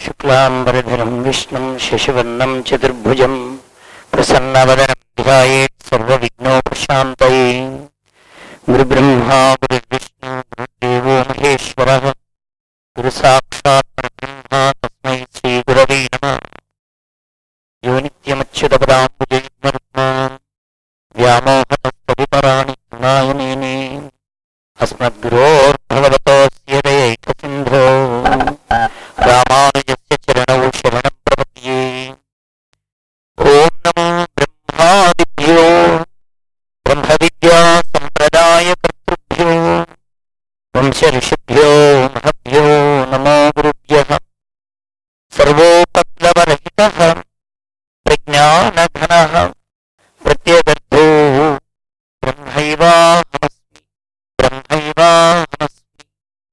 శుక్లాంబరధరం విష్ణుం శశివర్ణం చతుర్భుజం ప్రసన్నవదనం ధ్యాయేత్ సర్వవిఘ్నోపశాంతయే గురుబ్రహ్మా గురుర్విష్ణు గురుదేవో మహేశ్వర గురు సాక్షాత్ పరబ్రహ్మ తస్మై శ్రీ గురవే నమ యో నిత్యమచ్యుతపదాంబుజయుగ్మరుగ్మా వ్యామోహతస్తవితరాణి నాయనేని అస్మద్గురోర్భగవతోస్య దయైకసింధో రామానుజస్య చరణౌ శరణం ప్రపద్యే ఓం నమో బ్రహ్మాదిభ్యో బ్రహ్మ విద్యా సంప్రదాయ కర్తృభ్యో వంశ ఋషిభ్యో మహభ్యో నమో గురుభ్య సర్వోపప్లవరహిత ప్రజ్ఞానఘన ప్రత్యగర్థో బ్రహ్మైవాహమస్మి బ్రహ్మైవాహమస్మి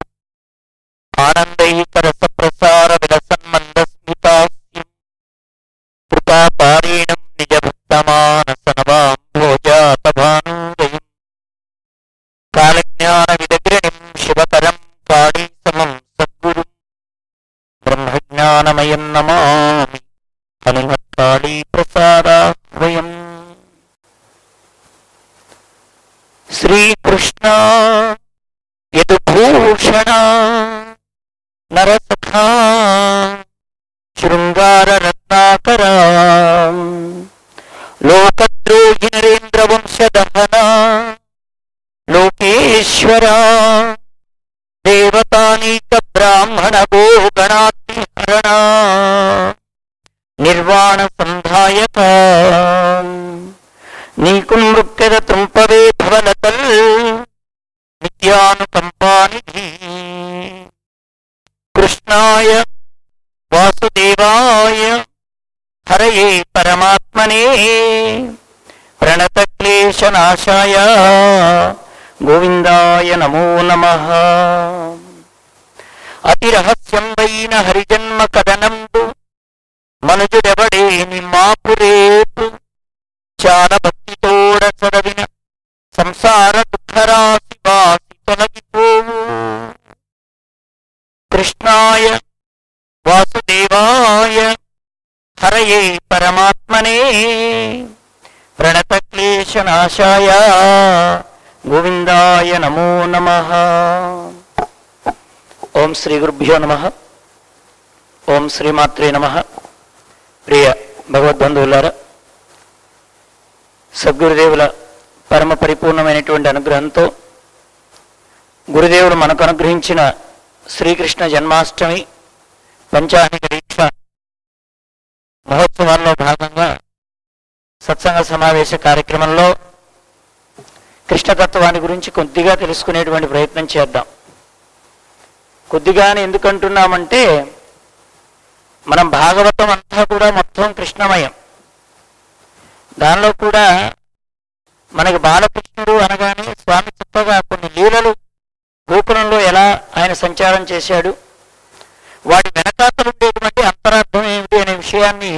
ఆనందైకరసప్రసార విలసన్మందస్మితాస్యం కృపాపారీణం నిజభక్తమానసనవాం భోజాతభానూదయం కాలజ్ఞాన విదగ్రణిం శివకరం కాళీ సమం సద్గురు బ్రహ్మజ్ఞానమయం నమామి హనుమత్కాళీ ప్రసాదాహ్వయం శ్రీకృష్ణ యదుభూషణ నరసఖా శృంగారరత్నాకర లోకద్రోహి నరేంద్ర వంశదహన లోకేశ్వర దేవతానీక బ్రాహ్మణ గోగణాతిహరణ నిర్వాణ సంధాయక నీకు మృక్కెద తుంపవే భవలతల్ నిత్యానుకంపానిధి కృష్ణాయ వాసుదేవాయ హరయే పరమాత్మనే ప్రణతక్లేశనాశాయ గోవిందాయ నమో నమ అతిరహస్యం వైన హరిజన్మ కథనంబు మనుజుడెవడేని మాపురేపు చాలా భక్తితోడ చదవిన సంసార దుఃఖరాశి వాసి తొలగిపోవు కృష్ణాయ వాసుదేవాయ హరయే పరమాత్మనే ప్రణతక్లేశనాశాయ గోవిందాయ నమో నమ ఓం శ్రీ గురుభ్యో నమ ఓం శ్రీమాత్రే నమ ప్రియ భగవద్బంధువులారా సద్గురుదేవుల పరమ పరిపూర్ణమైనటువంటి అనుగ్రహంతో గురుదేవులు మనకు అనుగ్రహించిన శ్రీకృష్ణ జన్మాష్టమి పంచాహిక దీక్ష మహోత్సవాల్లో భాగంగా సత్సంగ సమావేశ కార్యక్రమంలో కృష్ణతత్వాన్ని గురించి కొద్దిగా తెలుసుకునేటువంటి ప్రయత్నం చేద్దాం కొద్దిగానే ఎందుకంటున్నామంటే మనం భాగవతం అంతా కూడా మొత్తం కృష్ణమయం దానిలో కూడా మనకి బాలకృష్ణుడు అనగానే స్వామి చక్కగా కొన్ని లీలలు గోకులంలో ఎలా ఆయన సంచారం చేశాడు వాటి వెనకాతలు ఉండేటువంటి అంతరార్థం ఏమిటి అనే విషయాన్ని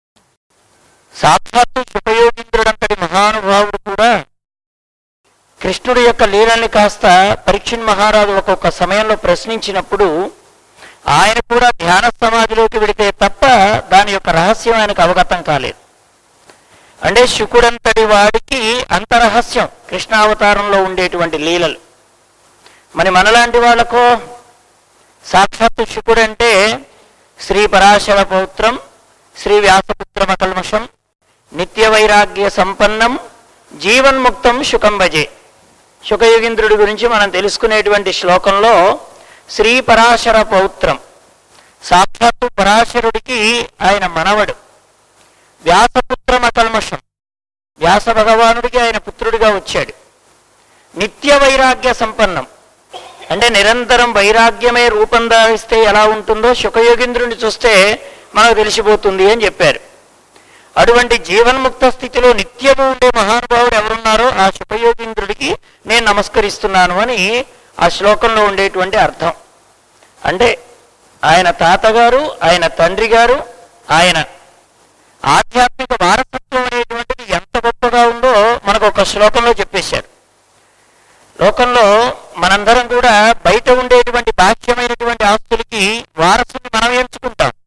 సాక్షాత్తు సుఖయోగీంద్రుడంతటి మహానుభావుడు కూడా కృష్ణుడి యొక్క లీలల్ని కాస్త పరీక్షణ్ మహారాజు ఒక్కొక్క సమయంలో ప్రశ్నించినప్పుడు ఆయన కూడా ధ్యాన సమాధిలోకి వెడితే తప్ప దాని యొక్క రహస్యం ఆయనకు అవగతం కాలేదు అంటే శుకుడంతటి వాడికి అంత రహస్యం కృష్ణావతారంలో ఉండేటువంటి లీలలు మరి మనలాంటి వాళ్ళకు సాక్షాత్తు శుకుడంటే శ్రీ పరాశర పౌత్రం శ్రీ వ్యాసపుత్రమ కల్మషం నిత్య వైరాగ్య సంపన్నం జీవన్ముక్తం శుకం భజే శుకయుగీంద్రుడి గురించి మనం తెలుసుకునేటువంటి శ్లోకంలో శ్రీ పరాశర పౌత్రం సాక్షాత్తు పరాశరుడికి ఆయన మనవడు వ్యాసపుత్రమ కల్మషం వ్యాస భగవానుడికి ఆయన పుత్రుడిగా వచ్చాడు నిత్య వైరాగ్య సంపన్నం అంటే నిరంతరం వైరాగ్యమే రూపం ధారిస్తే ఎలా ఉంటుందో శుకయోగేంద్రుని చూస్తే మనకు తెలిసిపోతుంది అని చెప్పారు అటువంటి జీవన్ముక్త స్థితిలో నిత్యము ఉండే మహానుభావుడు ఎవరున్నారో ఆ శుభయోగీంద్రుడికి నేను నమస్కరిస్తున్నాను అని ఆ శ్లోకంలో ఉండేటువంటి అర్థం అంటే ఆయన తాతగారు ఆయన తండ్రి గారు ఆయన ఆధ్యాత్మిక వారసత్వం అనేటువంటిది ఎంత గొప్పగా ఉందో మనకు ఒక శ్లోకంలో చెప్పేశారు లోకంలో మనందరం కూడా బయట ఉండేటువంటి బాహ్యమైనటువంటి ఆస్తులకి వారసుని మనం ఎంచుకుంటాం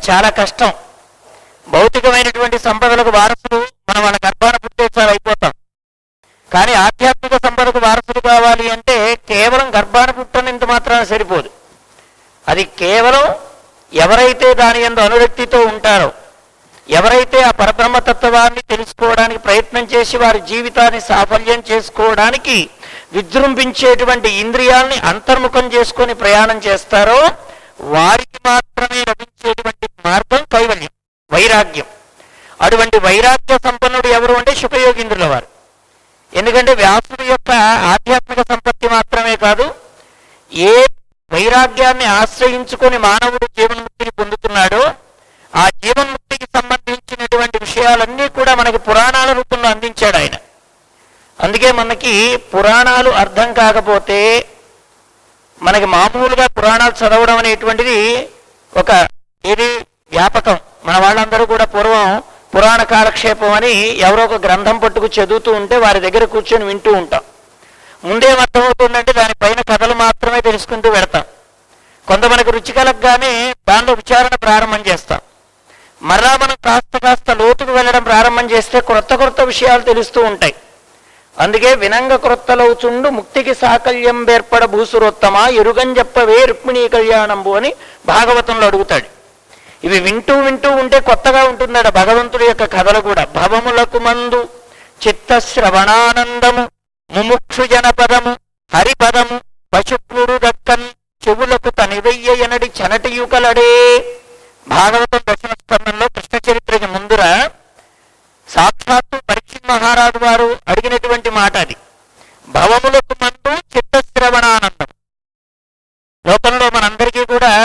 చాలా కష్టం భౌతికమైనటువంటి సంపదలకు వారసులు మనం వాళ్ళ గర్భాన పుట్టేసారి అయిపోతాం కానీ ఆధ్యాత్మిక సంపదకు వారసులు కావాలి అంటే కేవలం గర్భాన పుట్టనంత మాత్రాన సరిపోదు అది కేవలం ఎవరైతే దాని ఎందు అనురక్తితో ఉంటారో ఎవరైతే ఆ పరబ్రహ్మతత్వాన్ని తెలుసుకోవడానికి ప్రయత్నం చేసి వారి జీవితాన్ని సాఫల్యం చేసుకోవడానికి విజృంభించేటువంటి ఇంద్రియాల్ని అంతర్ముఖం చేసుకొని ప్రయాణం చేస్తారో వారికి మాత్రమే లభించేటువంటి మార్గం కైవల్యం వైరాగ్యం అటువంటి వైరాగ్య సంపన్నుడు ఎవరు అంటే శుభయోగింద్రుల వారు ఎందుకంటే వ్యాసుడి యొక్క ఆధ్యాత్మిక సంపత్తి మాత్రమే కాదు ఏ వైరాగ్యాన్ని ఆశ్రయించుకొని మానవుడు జీవన్ముక్తిని పొందుతున్నాడో ఆ జీవన్ముక్తికి సంబంధించినటువంటి విషయాలన్నీ కూడా మనకి పురాణాల రూపంలో అందించాడు ఆయన అందుకే మనకి పురాణాలు అర్థం కాకపోతే మనకి మామూలుగా పురాణాలు చదవడం అనేటువంటిది ఒక ఇది వ్యాపకం మన వాళ్ళందరూ కూడా పూర్వం పురాణ కాలక్షేపం అని ఎవరో ఒక గ్రంథం పట్టుకు చదువుతూ ఉంటే వారి దగ్గర కూర్చొని వింటూ ఉంటాం ముందేం అర్థమవుతుందంటే దానిపైన కథలు మాత్రమే తెలుసుకుంటూ వెడతాం కొంత మనకు రుచి కలగగానే దానిలో విచారణ ప్రారంభం చేస్తాం మరలా మనం కాస్త కాస్త లోతుకు వెళ్ళడం ప్రారంభం చేస్తే క్రొత్త క్రొత్త విషయాలు తెలుస్తూ ఉంటాయి అందుకే వినంగ క్రొత్తలవుచుండు ముక్తికి సాకల్యం బేర్పడ భూసురోత్తమ ఎరుగంజప్పవే రుక్మిణీ కళ్యాణంబు అని భాగవతంలో అడుగుతాడు ఇవి వింటూ వింటూ ఉంటే కొత్తగా ఉంటుందట భగవంతుడి యొక్క కథలు కూడా భవములకు మందు చిత్తశ్రవణానందము ముముక్షు జనపదము హరిపదము పశుపుడు దక్కన్ చెవులకు తనివెయ్య ఎనడి చనటియుకలడే భాగవతం దశమ స్కందంలో కృష్ణ చరిత్రకి ముందుర సాక్షాత్తు పరీక్షిత్ మహారాజు వారు అడిగినటువంటి మాట అది భవములకు మందు చిత్తశ్రవణానందం లోకంలో మనందరికీ కూడా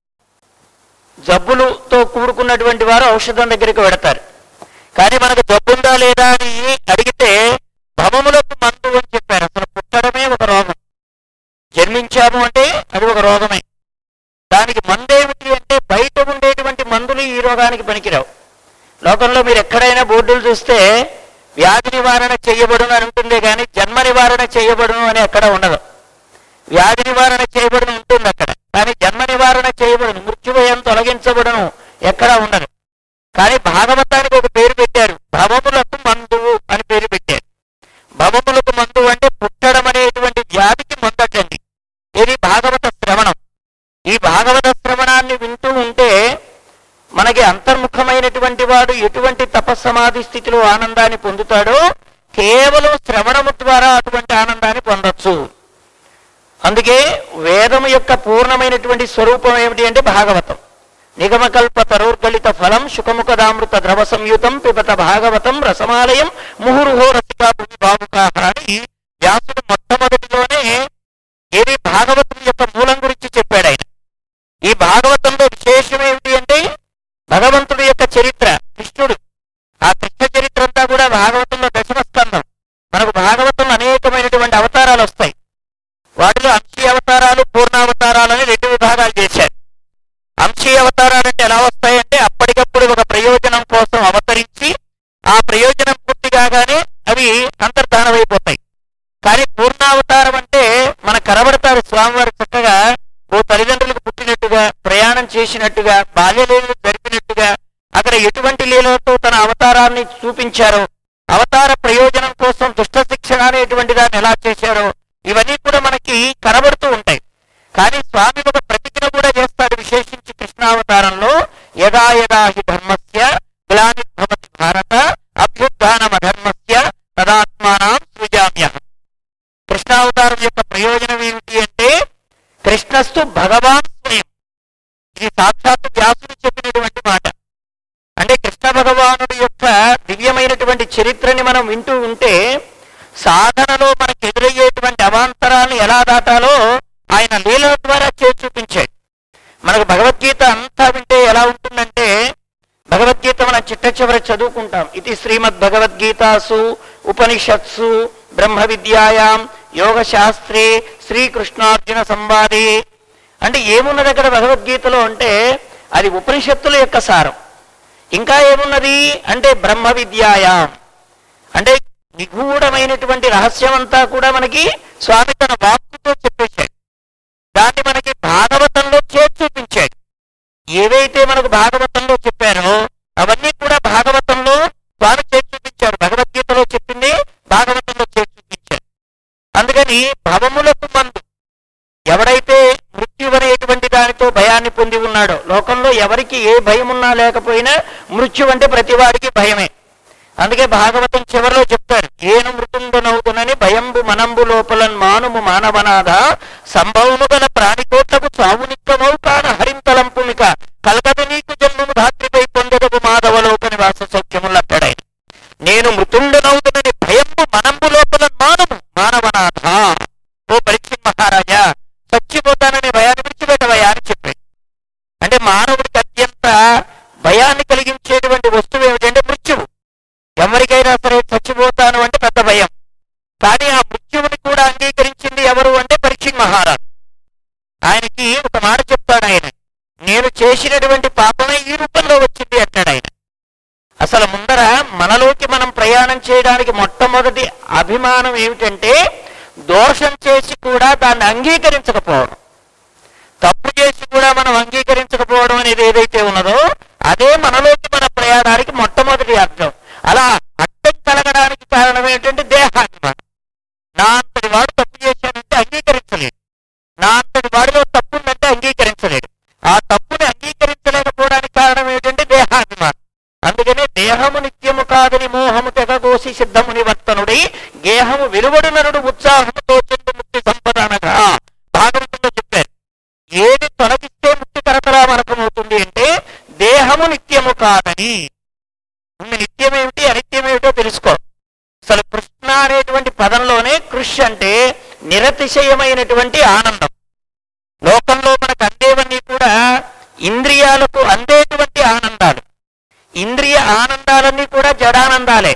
జబ్బులతో కూడుకున్నటువంటి వారు ఔషధం దగ్గరికి వెడతారు కానీ మనకు జబ్బుందా లేదా అని అడిగితే భవములకు మందు అని చెప్పారు అసలు పుట్టడమే ఒక రోగం జన్మించాము అంటే అది ఒక రోగమే దానికి మందేమిటి అంటే బయట ఉండేటువంటి మందులు ఈ రోగానికి పనికిరావు లోకంలో మీరు ఎక్కడైనా బోర్డులు చూస్తే వ్యాధి నివారణ చేయబడును అని ఉంటుందే కానీ జన్మ నివారణ చేయబడును అని ఎక్కడ ఉండదు వ్యాధి నివారణ చేయబడును ఉంటుంది అక్కడ కానీ జన్మ నివారణ చేయబడును మృత్యుభయం తొలగించబడును ఎక్కడా ఉండదు కానీ భాగవతానికి ఒక పేరు పెట్టారు భవములకు మందువు అని పేరు పెట్టారు భవములకు మందు అంటే పుట్టడం అనేటువంటి వ్యాధికి మందటండి ఇది భాగవత శ్రవణం ఈ భాగవత శ్రవణాన్ని వింటూ ఉంటే మనకి అంతర్ముఖమైనటువంటి వాడు ఎటువంటి తపస్సమాధి స్థితిలో ఆనందాన్ని పొందుతాడో కేవలం శ్రవణము ద్వారా అటువంటి ఆనందాన్ని పొందొచ్చు అందుకే వేదం యొక్క పూర్ణమైనటువంటి స్వరూపం ఏమిటి అంటే భాగవతం నిగమకల్ప తరోర్గలిత ఫలం శుకముఖదామృత ద్రవ సంయుతం పిబత భాగవతం రసమాలయం ముహురుహో రసికా భూమి బాబుకాహ అని వ్యాసుడు మొట్టమొదటిలోనే ఏది భాగవతం యొక్క మూలం గురించి చెప్పాడు ఆయన ఈ భాగవతంలో విశేషం ఏమిటి అంటే భగవంతుడి యొక్క చరిత్ర కృష్ణుడు ఆ కృష్ణ చరిత్ర అంతా కూడా భాగవతంలో దశమ స్కందం మనకు భాగవతంలో అనేకమైనటువంటి అవతారాలు వస్తాయి వాటిలో అంశీ అవతారాలు పూర్ణావతారాలు అని రెండు విభాగాలు చేశారు అంశీ అవతారాలు అంటే ఎలా వస్తాయంటే అప్పటికప్పుడు ఒక ప్రయోజనం కోసం అవతరించి ఆ ప్రయోజనం పూర్తి కాగానే అవి అంతర్ధానమైపోతాయి కానీ పూర్ణావతారం అంటే మన కనబడతారు స్వామివారు చక్కగా ఓ తల్లిదండ్రులకు పుట్టినట్టుగా ప్రయాణం చేసినట్టుగా బాల్యలీలలు జరిపినట్టుగా అక్కడ ఎటువంటి లీలలతో తన అవతారాన్ని చూపించారో అవతార ప్రయోజనం కోసం దుష్ట శిక్షణ అనేటువంటి దాన్ని ఎలా చేశారో ఇవన్నీ కూడా మనకి కనబడుతూ ఉంటాయి కానీ స్వామి ఒక ప్రతిజ్ఞ కూడా చేస్తాడు విశేషించి కృష్ణావతారంలో యదా యదా హి ధర్మస్య గ్లానిర్భవతి భారత అభ్యుత్థానమ ధర్మస్య తదాత్మానం సృజామ్యహం కృష్ణావతారం యొక్క ప్రయోజనం ఏమిటి అంటే కృష్ణస్తు భగవాన్ స్వయం ఇది సాక్షాత్తు వ్యాసుడు చెప్పినటువంటి మాట అంటే కృష్ణ భగవానుడి యొక్క దివ్యమైనటువంటి చరిత్రని మనం వింటూ ఉంటే సాధనలో మనకు ఎదురయ్యేటువంటి అవాంతరాలను ఎలా దాటాలో ఆయన లీలల ద్వారా చేసి చూపించాడు మనకు భగవద్గీత అంతా వింటే ఎలా ఉంటుందంటే భగవద్గీత మనం చిట్ట చివర చదువుకుంటాం ఇది శ్రీమద్ భగవద్గీతాసు ఉపనిషత్సు బ్రహ్మ విద్యాయాం యోగ శాస్త్రే శ్రీకృష్ణార్జున సంవాదే అంటే ఏమున్నది అక్కడ భగవద్గీతలో అంటే అది ఉపనిషత్తుల యొక్క సారం ఇంకా ఏమున్నది అంటే బ్రహ్మ విద్యాయాం అంటే నిగూఢమైనటువంటి రహస్యం అంతా కూడా మనకి స్వామి తన వాక్కుతో చెప్పేశాడు దాన్ని మనకి భాగవతంలో చేసి చూపించాడు ఏవైతే మనకు భాగవతంలో చెప్పారో అవన్నీ కూడా భాగవతంలో స్వామి చేసి చూపించారు భగవద్గీతలో చెప్పింది భాగవతంలో చేసి చూపించారు అందుకని భవములకు మందు ఎవడైతే మృత్యు అనేటువంటి దానితో భయాన్ని పొంది ఉన్నాడో లోకంలో ఎవరికి ఏ భయం ఉన్నా లేకపోయినా మృత్యు అంటే ప్రతివాడికి భయమే అందుకే భాగవతం చివరిలో చెప్తారు ఏను మృతుండనవుతునని భయంబు మనంబు లోపలన్ మానుము మానవనాథ సంభవము గల ప్రాణికోట్లకు చావు నిత్యమవు కాన హరింతలంపుమిక కలగదు నీకు జన్మము ధాత్రిపై పొందదవు మాధవలోపని వాస సౌఖ్యములంటాడాయన నేను మృతుండనవుతునని భయంబు మనంబు లోపలన్ మానము మానవనాథ ఓ పరీక్ష మహారాజా చచ్చిపోతానని భయాన్ని విడిచిపెట్టవయ్యా అని చెప్పాడు అంటే మానవుడికి అత్యంత భయాన్ని కలిగించేటువంటి వస్తువు ఏమిటంటే మృత్యువు ఎవరికైనా సరే చచ్చిపోతాను అంటే పెద్ద భయం కానీ ఆ మృత్యువుని కూడా అంగీకరించింది ఎవరు అంటే పరీక్ష మహారాజు ఆయనకి ఒక మాట చెప్తాడు ఆయన నేను చేసినటువంటి పాపమే ఈ రూపంలో వచ్చింది అంటాడు ఆయన అసలు ముందర మనలోకి మనం ప్రయాణం చేయడానికి మొట్టమొదటి అభిమానం ఏమిటంటే దోషం చేసి కూడా దాన్ని అంగీకరించకపోవడం తప్పు చేసి కూడా మనం అంగీకరించకపోవడం అనేది ఏదైతే ఉన్నదో అదే మనలోకి మన ప్రయాణానికి మొట్టమొదటి అర్థం అలా అర్థం కలగడానికి కారణం ఏంటంటే దేహాభిమానం నా అంతటి వాడు తప్పు చేశానంటే అంగీకరించలేడు నా అంతటి వాడిలో తప్పు ఉందంటే అంగీకరించలేడు ఆ తప్పుని అంగీకరించలేకపోవడానికి కారణం ఏంటంటే దేహాభిమానం అందుకనే దేహము నిత్యము కాదని మోహము తెగగోసి సిద్ధము నివర్తనుడై గేహము విలువడు నరుడు ఉత్సాహముతో చెందు ముక్తి సంపద అనగా భాగవతంలో చెప్పారు ఏది తొలగిస్తే ముక్తి కరతరామరకమవుతుంది అంటే దేహము నిత్యము కాదని ఉంది నిత్యమేమిటి అనిత్యమేమిటో తెలుసుకో అసలు కృష్ణ అనేటువంటి పదంలోనే కృష్ అంటే నిరతిశయమైనటువంటి ఆనందం లోకంలో మనకు అందేవన్నీ కూడా ఇంద్రియాలకు అందేటువంటి ఆనందాలు ఇంద్రియ ఆనందాలన్నీ కూడా జడానందాలే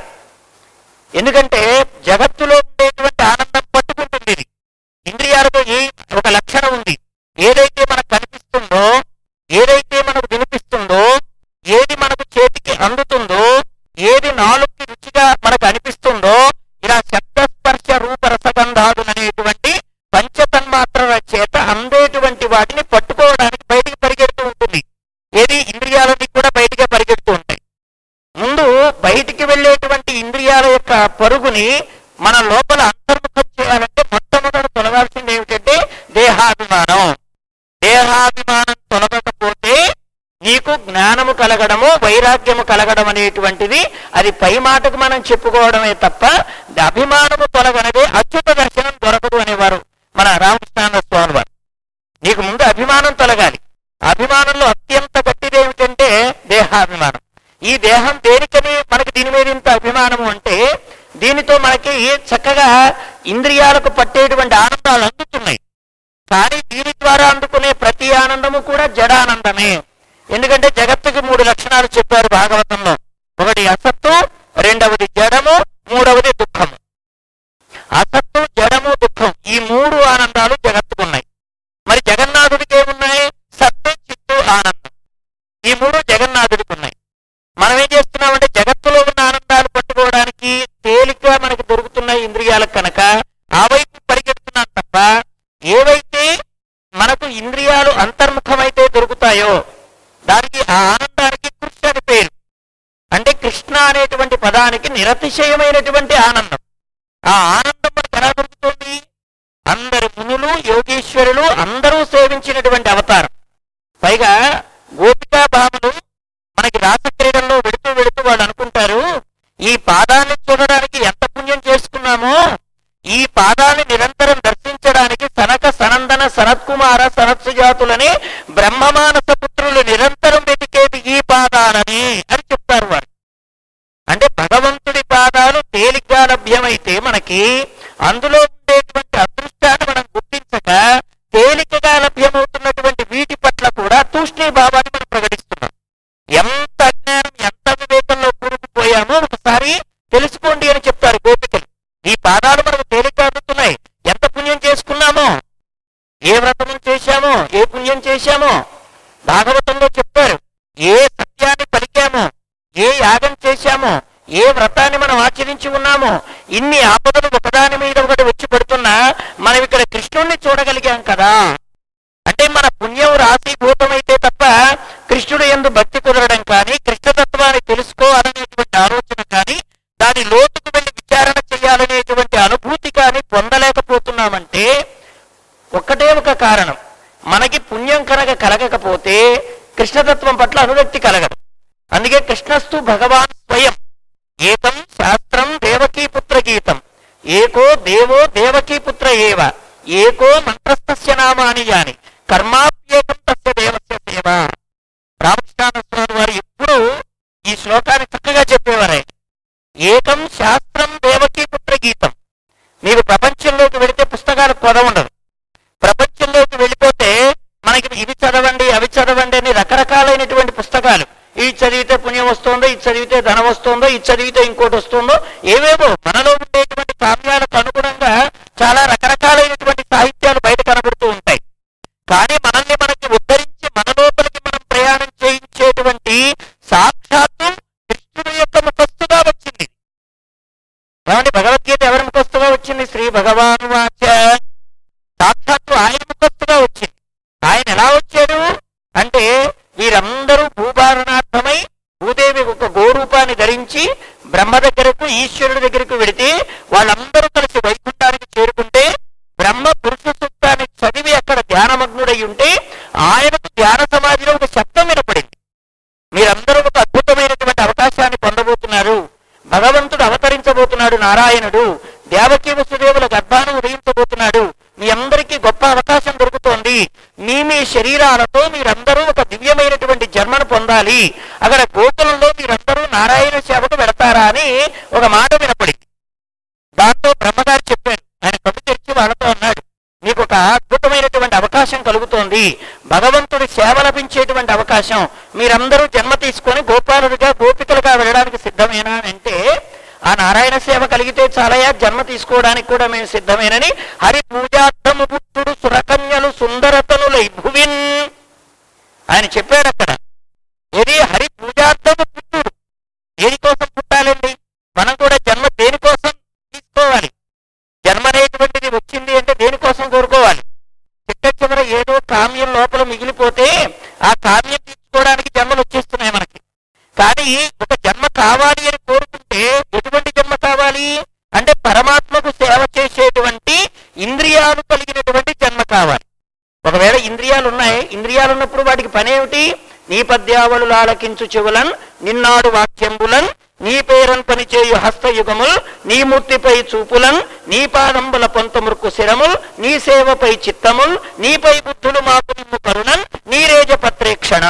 ఎందుకంటే జగత్తులో ఉండేటువంటి ఆనందం పట్టుకుంటుంది ఇది ఇంద్రియాలకు ఏ ఒక లక్షణం ఉంది ఏదైతే మనకు కనిపిస్తుందో ఏదైతే మనకు వినిపిస్తుందో ఏది మనకు చేతికి అందుతుందో ఏది నాలుగుకి రుచిగా మనకు అనిపిస్తుందో ఇలా శబ్దస్పర్శ రూప రసగంధాదులు అనేటువంటి పంచతన్మాత్రల చేత అందేటువంటి వాటిని పట్టుకోవడానికి బయటికి పరిగెడుతూ ఉంటుంది ఏది ఇంద్రియాలన్నీ కూడా బయటికి పరిగెడుతూ ఉంటాయి ముందు బయటికి వెళ్ళేటువంటి ఇంద్రియాల యొక్క పరుగుని మన లోపల అంతర్ముఖం చేయాలంటే మొట్టమొదటి తొలగాల్సింది ఏమిటంటే దేహాభిమానం దేహాభిమానం తొలగకపోతే నీకు జ్ఞానము కలగడము వైరాగ్యము కలగడం అనేటువంటిది అది పై మాటకు మనం చెప్పుకోవడమే తప్ప అభిమానము తొలగనదే అచ్యుత దర్శనం దొరకదు అనేవారు మన రామకృష్ణానంద స్వామి వారు నీకు ముందు అభిమానం తొలగాలి అభిమానంలో అత్యంత గట్టిది ఏమిటంటే దేహాభిమానం ఈ దేహం దేనికని మనకి దీని మీద ఇంత అభిమానము అంటే దీనితో మనకి చక్కగా ఇంద్రియాలకు పట్టేటువంటి ఆనందాలు అందుతున్నాయి కానీ దీని ద్వారా అందుకునే ప్రతి ఆనందము కూడా జడానందమే ఎందుకంటే జగత్తుకి మూడు లక్షణాలు చెప్పారు భాగవతంలో ఒకటి అసత్తు రెండవది జడము మూడవది దుఃఖము అసత్తు జడము దుఃఖం ఈ మూడు ఆనందాలు జగత్తుకున్నాయి మరి జగన్నాథుడికి ఏమున్నాయి సత్తు చిత్తు ఆనందం ఈ మూడు జగన్నాథుడికి ఉన్నాయి మనం ఏం చేస్తున్నామంటే జగత్తులో ఉన్న ఆనందాలు పట్టుకోవడానికి తేలిగ్గా మనకు దొరుకుతున్నాయి ఇంద్రియాలకు కనుక ఆ వైపు పరిగెడుతున్నాం తప్ప ఏవైతే మనకు ఇంద్రియాలు అంతర్ముఖమైతే దొరుకుతాయో దానికి ఆ ఆనందానికి కృష్ణ అని పేరు అంటే కృష్ణ అనేటువంటి పదానికి నిరతిశయమైనటువంటి ఆనందం ఆ ఆనందం మనకు ఎలా దొరుకుతుంది అందరు మునులు యోగీశ్వరులు అందరూ సేవించినటువంటి అవతారం పైగా గోపికా భామలు మనకి రాసక్రీడల్లో వెళుతూ వెళుతూ వాళ్ళు అనుకుంటారు ఈ పాదాన్ని చూడడానికి ఎంత పుణ్యం చేసుకున్నామో ఈ పాదాన్ని నిరంతరం దర్శించడానికి సనక సనందన సనత్కుమార సనత్సుజాతులని బ్రహ్మమానస పుత్రులు నిరంతరం వెతికేది ఈ పాదాలని అని చెప్తారు వారు అంటే భగవంతుడి పాదాలు తేలిగ్గా లభ్యమైతే మనకి అందులో ఉండేటువంటి అదృష్టాన్ని మనం గుర్తించక తేలికగా లభ్యమవుతున్నటువంటి వీటి పట్ల కూడా తూష్ణీ భావాన్ని మనం ప్రకటిస్తున్నాం ఎంత అజ్ఞానం ఎంత వివేకంలో కూరుకుపోయామో ఒకసారి తెలుసుకోండి అని చెప్తారు గోపికలు ఈ పాదాలు మనకు తేలిగ్గా అందుతున్నాయి ఎంత పుణ్యం చేసుకున్నామో ఏ వ్రతము చేశామో ఏ పుణ్యం చేశామో భాగవతంలో చెప్పారు ఏ సత్యాన్ని పలికామో ఏ యాగం చేశామో ఏ వ్రతాన్ని మనం ఆచరించి ఉన్నామో ఇన్ని ఆపదలు ఒకదాని మీద ఒకటి వచ్చి పడుతున్నా మనం ఇక్కడ కృష్ణుణ్ణి చూడగలిగాం కదా అంటే మన పుణ్యం రాశీభూతమైతే తప్ప కృష్ణుడు ఎందు భక్తి కుదరడం కానీ కృష్ణతత్వాన్ని తెలుసుకోవాలనేటువంటి ఆలోచన కానీ దాని లోతుకు వెళ్ళి విచారణ చేయాలనేటువంటి అనుభూతి కానీ పొందలేకపోతున్నామంటే ఒక్కటే ఒక కారణం మనకి పుణ్యం కనుక కలగకపోతే కృష్ణతత్వం పట్ల అనురక్తి కలగదు అందుకే కృష్ణస్తు భగవాన్ స్వయం ఏకం శాస్త్రం దేవకీపుత్ర గీతం ఏకో దేవో దేవకీపుత్ర ఏవ ఏకో మంత్రస్తస్య నామాని యాని కర్మాప్యేకం తస్య దేవస్య సేవ రామకృష్ణానంద స్వామి వారు ఎప్పుడు ఈ శ్లోకాన్ని చక్కగా చెప్పేవారే ఏకం శాస్త్రం దేవకీపుత్ర గీతం మీకు ప్రపంచంలోకి వెళితే పుస్తకాలకు కొద ఉండదు ప్రపంచంలోకి వెళ్ళిపోతే మనకి ఇవి చదవండి అవి చదవండి అని రకరకాలైనటువంటి పుస్తకాలు ఇది చదివితే పుణ్యం వస్తుందో ఇది చదివితే ధనం వస్తుందో ఇది చదివితే ఇంకోటి వస్తుందో ఏవేవో మనలో ఉండేటువంటి కావ్యాలకు అనుగుణంగా చాలా రకరకాలైనటువంటి సాహిత్యాలు బయట కనబడుతూ ఉంటాయి కానీ మనల్ని మనకి ఉద్ధరించి మన లోపలికి మనం ప్రయాణం చేయించేటువంటి సాక్షాత్తు కృష్ణుడి యొక్క ముఖస్తుగా వచ్చింది ఏమండి భగవద్గీత ఎవరి ముఖస్తుగా వచ్చింది శ్రీ భగవాను వాచ సాక్షాత్తు ఆయన ముఖస్తుగా వచ్చింది ఆయన ఎలా వచ్చాడు అంటే వీరందరూ భూభారణార్థమై భూదేవి ఒక గోరూపాన్ని ధరించి బ్రహ్మ దగ్గరకు ఈశ్వరుడి దగ్గరకు వెడితే వాళ్ళందరూ కలిసి వైకుంఠానికి చేరుకుంటే బ్రహ్మ పురుష సూక్తాన్ని చదివి అక్కడ ధ్యానమగ్నుడై ఉంటే ఆయనకు ధ్యాన సమాధిలో ఒక శబ్దం వినపడింది మీరందరూ ఒక అద్భుతమైనటువంటి అవకాశాన్ని పొందబోతున్నారు భగవంతుడు అవతరించబోతున్నాడు నారాయణుడు దేవకీ వసుదేవుల గర్భాన్ని ఉదయించబోతున్నాడు మీ అందరికీ గొప్ప అవకాశం దొరుకుతోంది మీ మీ శరీరాలతో మీరందరూ ఒక దివ్యమైనటువంటి జన్మను పొందాలి అక్కడ గోకులంలో మీరందరూ నారాయణ సేవకు వెడతారా అని ఒక మాట వినపడింది దాంతో బ్రహ్మగారు చెప్పారు ఆయన కళ్ళు తెరిచి వాళ్ళతో అన్నాడు మీకు ఒక అద్భుతమైనటువంటి అవకాశం కలుగుతోంది భగవంతుడి సేవ లభించేటువంటి అవకాశం మీరందరూ జన్మ తీసుకొని గోపాలుడిగా గోపికలుగా వెళ్ళడానికి సిద్ధమేనా అని అంటే ఆ నారాయణ సేవ కలిగితే చాలయా జన్మ తీసుకోవడానికి కూడా మేము సిద్ధమేనని హరి పూజార్థము పుట్టుడు సురకన్యలు సుందరతనులై భువిన్ ఆయన చెప్పాడు అక్కడ ఏది హరి పూజార్థము పుట్టుడు దేనికోసం పుట్టాలండి మనం కూడా జన్మ దేనికోసం తీసుకోవాలి జన్మ అనేటువంటిది వచ్చింది అంటే దేనికోసం కోరుకోవాలి చిట్ట చివర ఏదో కామ్యం లోపల మిగిలిపోతే ఆ కామ్యం తీర్చుకోవడానికి జన్మలు వచ్చేస్తున్నాయి మనకి కానీ ఒక జన్మ కావాలి అని కోరుకుంటే ఎటువంటి జన్మ కావాలి అంటే పరమాత్మకు సేవ చేసేటువంటి ఇంద్రియాలు కలిగినటువంటి జన్మ కావాలి ఒకవేళ ఇంద్రియాలు ఉన్నాయి ఇంద్రియాలు ఉన్నప్పుడు వాటికి పని ఏమిటి నీ పద్యావళులు ఆలకించు చెవులన్ నిన్నాడు వాక్యంబులన్ నీ పేరన్ పనిచేయు హస్తయుగముల్ నీ మూర్తిపై చూపులన్ నీ పాదంబుల పొంతమురుకు శిరముల్ నీ సేవపై చిత్తముల్ నీపై బుద్ధులు మాకు నిమ్ము కరుణన్ నీ రేజ పత్రేక్షణ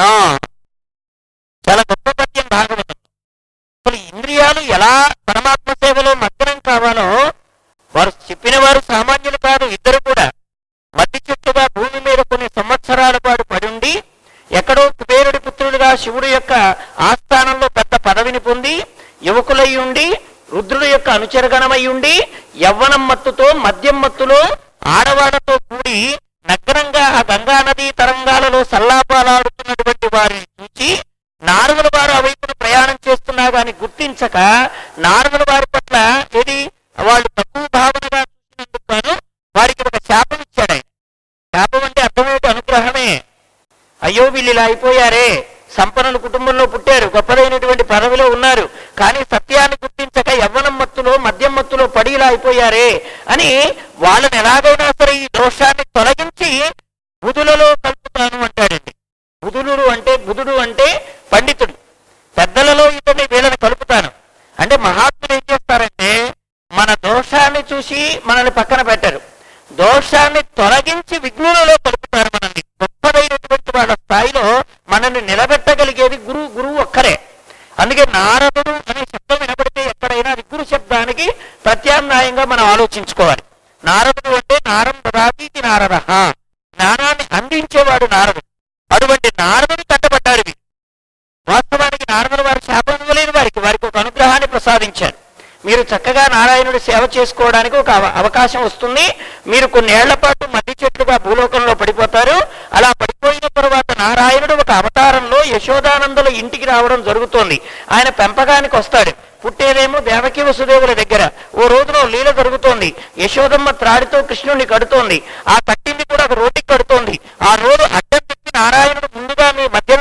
చాలా గొప్ప పద్యం భాగవతం అసలు ఇంద్రియాలు ఎలా పరమాత్మ సేవలో మగ్నం కావాలో వారు చెప్పిన వారు సామాన్యులు కాదు ఇద్దరు కూడా మధ్య చెట్టుగా భూమి మీద కొన్ని సంవత్సరాల పాటు పడుండి ఎక్కడో కుబేరుడి పుత్రుడిగా శివుడు యొక్క ఆస్థానంలో పెద్ద పదవిని పొంది యువకులై ఉండి రుద్రుడి యొక్క అనుచరగణమై ఉండి యవ్వనం మత్తుతో మద్యం మత్తులో ఆడవాడతో కూడి నగ్నంగా ఆ గంగా నదీ తరంగాలలో సల్లాపాలాడుతున్నటువంటి వారిని చూచి నారదుల వారు ఆ వైపున ప్రయాణం చేస్తున్నా గాని గుర్తించక నారదుల వారి పట్ల ఏది వాళ్ళు తక్కువ భావనగా చూసినందుకు గాను వారికి ఒక శాపం ఇచ్చాడు ఆయన శాపం అంటే అర్థమేమిటి అనుగ్రహమే అయ్యో వీళ్ళు ఇలా అయిపోయారే సంపన్నుల కుటుంబంలో పుట్టారు గొప్పదైనటువంటి పదవిలో ఉన్నారు కానీ సత్యాన్ని గుర్తించక యవ్వనం మత్తులో మద్యం మత్తులో పడి ఇలా అయిపోయారే అని వాళ్ళని ఎలాగైనా సరే ఈ దోషాన్ని తొలగించి బుధులలో కలుపుతాను అంటాడండి బుధుడు అంటే బుధుడు అంటే పండితుడు పెద్దలలో ఇతన్ని వీళ్ళని కలుపుతాను అంటే మహాత్ములు ఏం చేస్తారంటే మన దోషాన్ని చూసి మనల్ని పక్కన పెట్టరు దోషాన్ని తొలగించి విఘ్నులలో కలుపుతారు మనల్ని గొప్పదైనటువంటి వాళ్ళ స్థాయిలో మనల్ని నిలబెట్టగలిగేది గురువు గురువు ఒక్కరే అందుకే నారదుడు అనే శబ్దం వినబడితే ఎక్కడైనా అది గురు శబ్దానికి ప్రత్యామ్నాయంగా మనం ఆలోచించుకోవాలి నారదుడు అంటే నారం దదాతీతి నారద జ్ఞానాన్ని అందించేవాడు నారదుడు అటువంటి నారదుడు కంటపడ్డాడు వీరు. వాస్తవానికి నారదుడు వారి శాపం ఇవ్వలేని వారికి వారికి ఒక అనుగ్రహాన్ని ప్రసాదించారు మీరు చక్కగా నారాయణుడి సేవ చేసుకోవడానికి ఒక అవ- అవకాశం వస్తుంది మీరు కొన్నేళ్ల పాటు మధ్య చెట్లుగా భూలోకంలో పడిపోతారు అలా పడిపోయిన తర్వాత నారాయణుడు ఒక అవతారంలో యశోదానందుల ఇంటికి రావడం జరుగుతోంది ఆయన పెంపకానికి వస్తాడు పుట్టేదేమో దేవకి వసుదేవుల దగ్గర ఓ రోజున ఓ లీల జరుగుతోంది యశోదమ్మ త్రాడితో కృష్ణుడిని కడుతోంది ఆ కట్టింది కూడా ఒక రోటికి కడుతోంది ఆ రోడ్డు అడ్డం తిప్పి నారాయణుడు ముందుగా మీ మధ్యన సాగి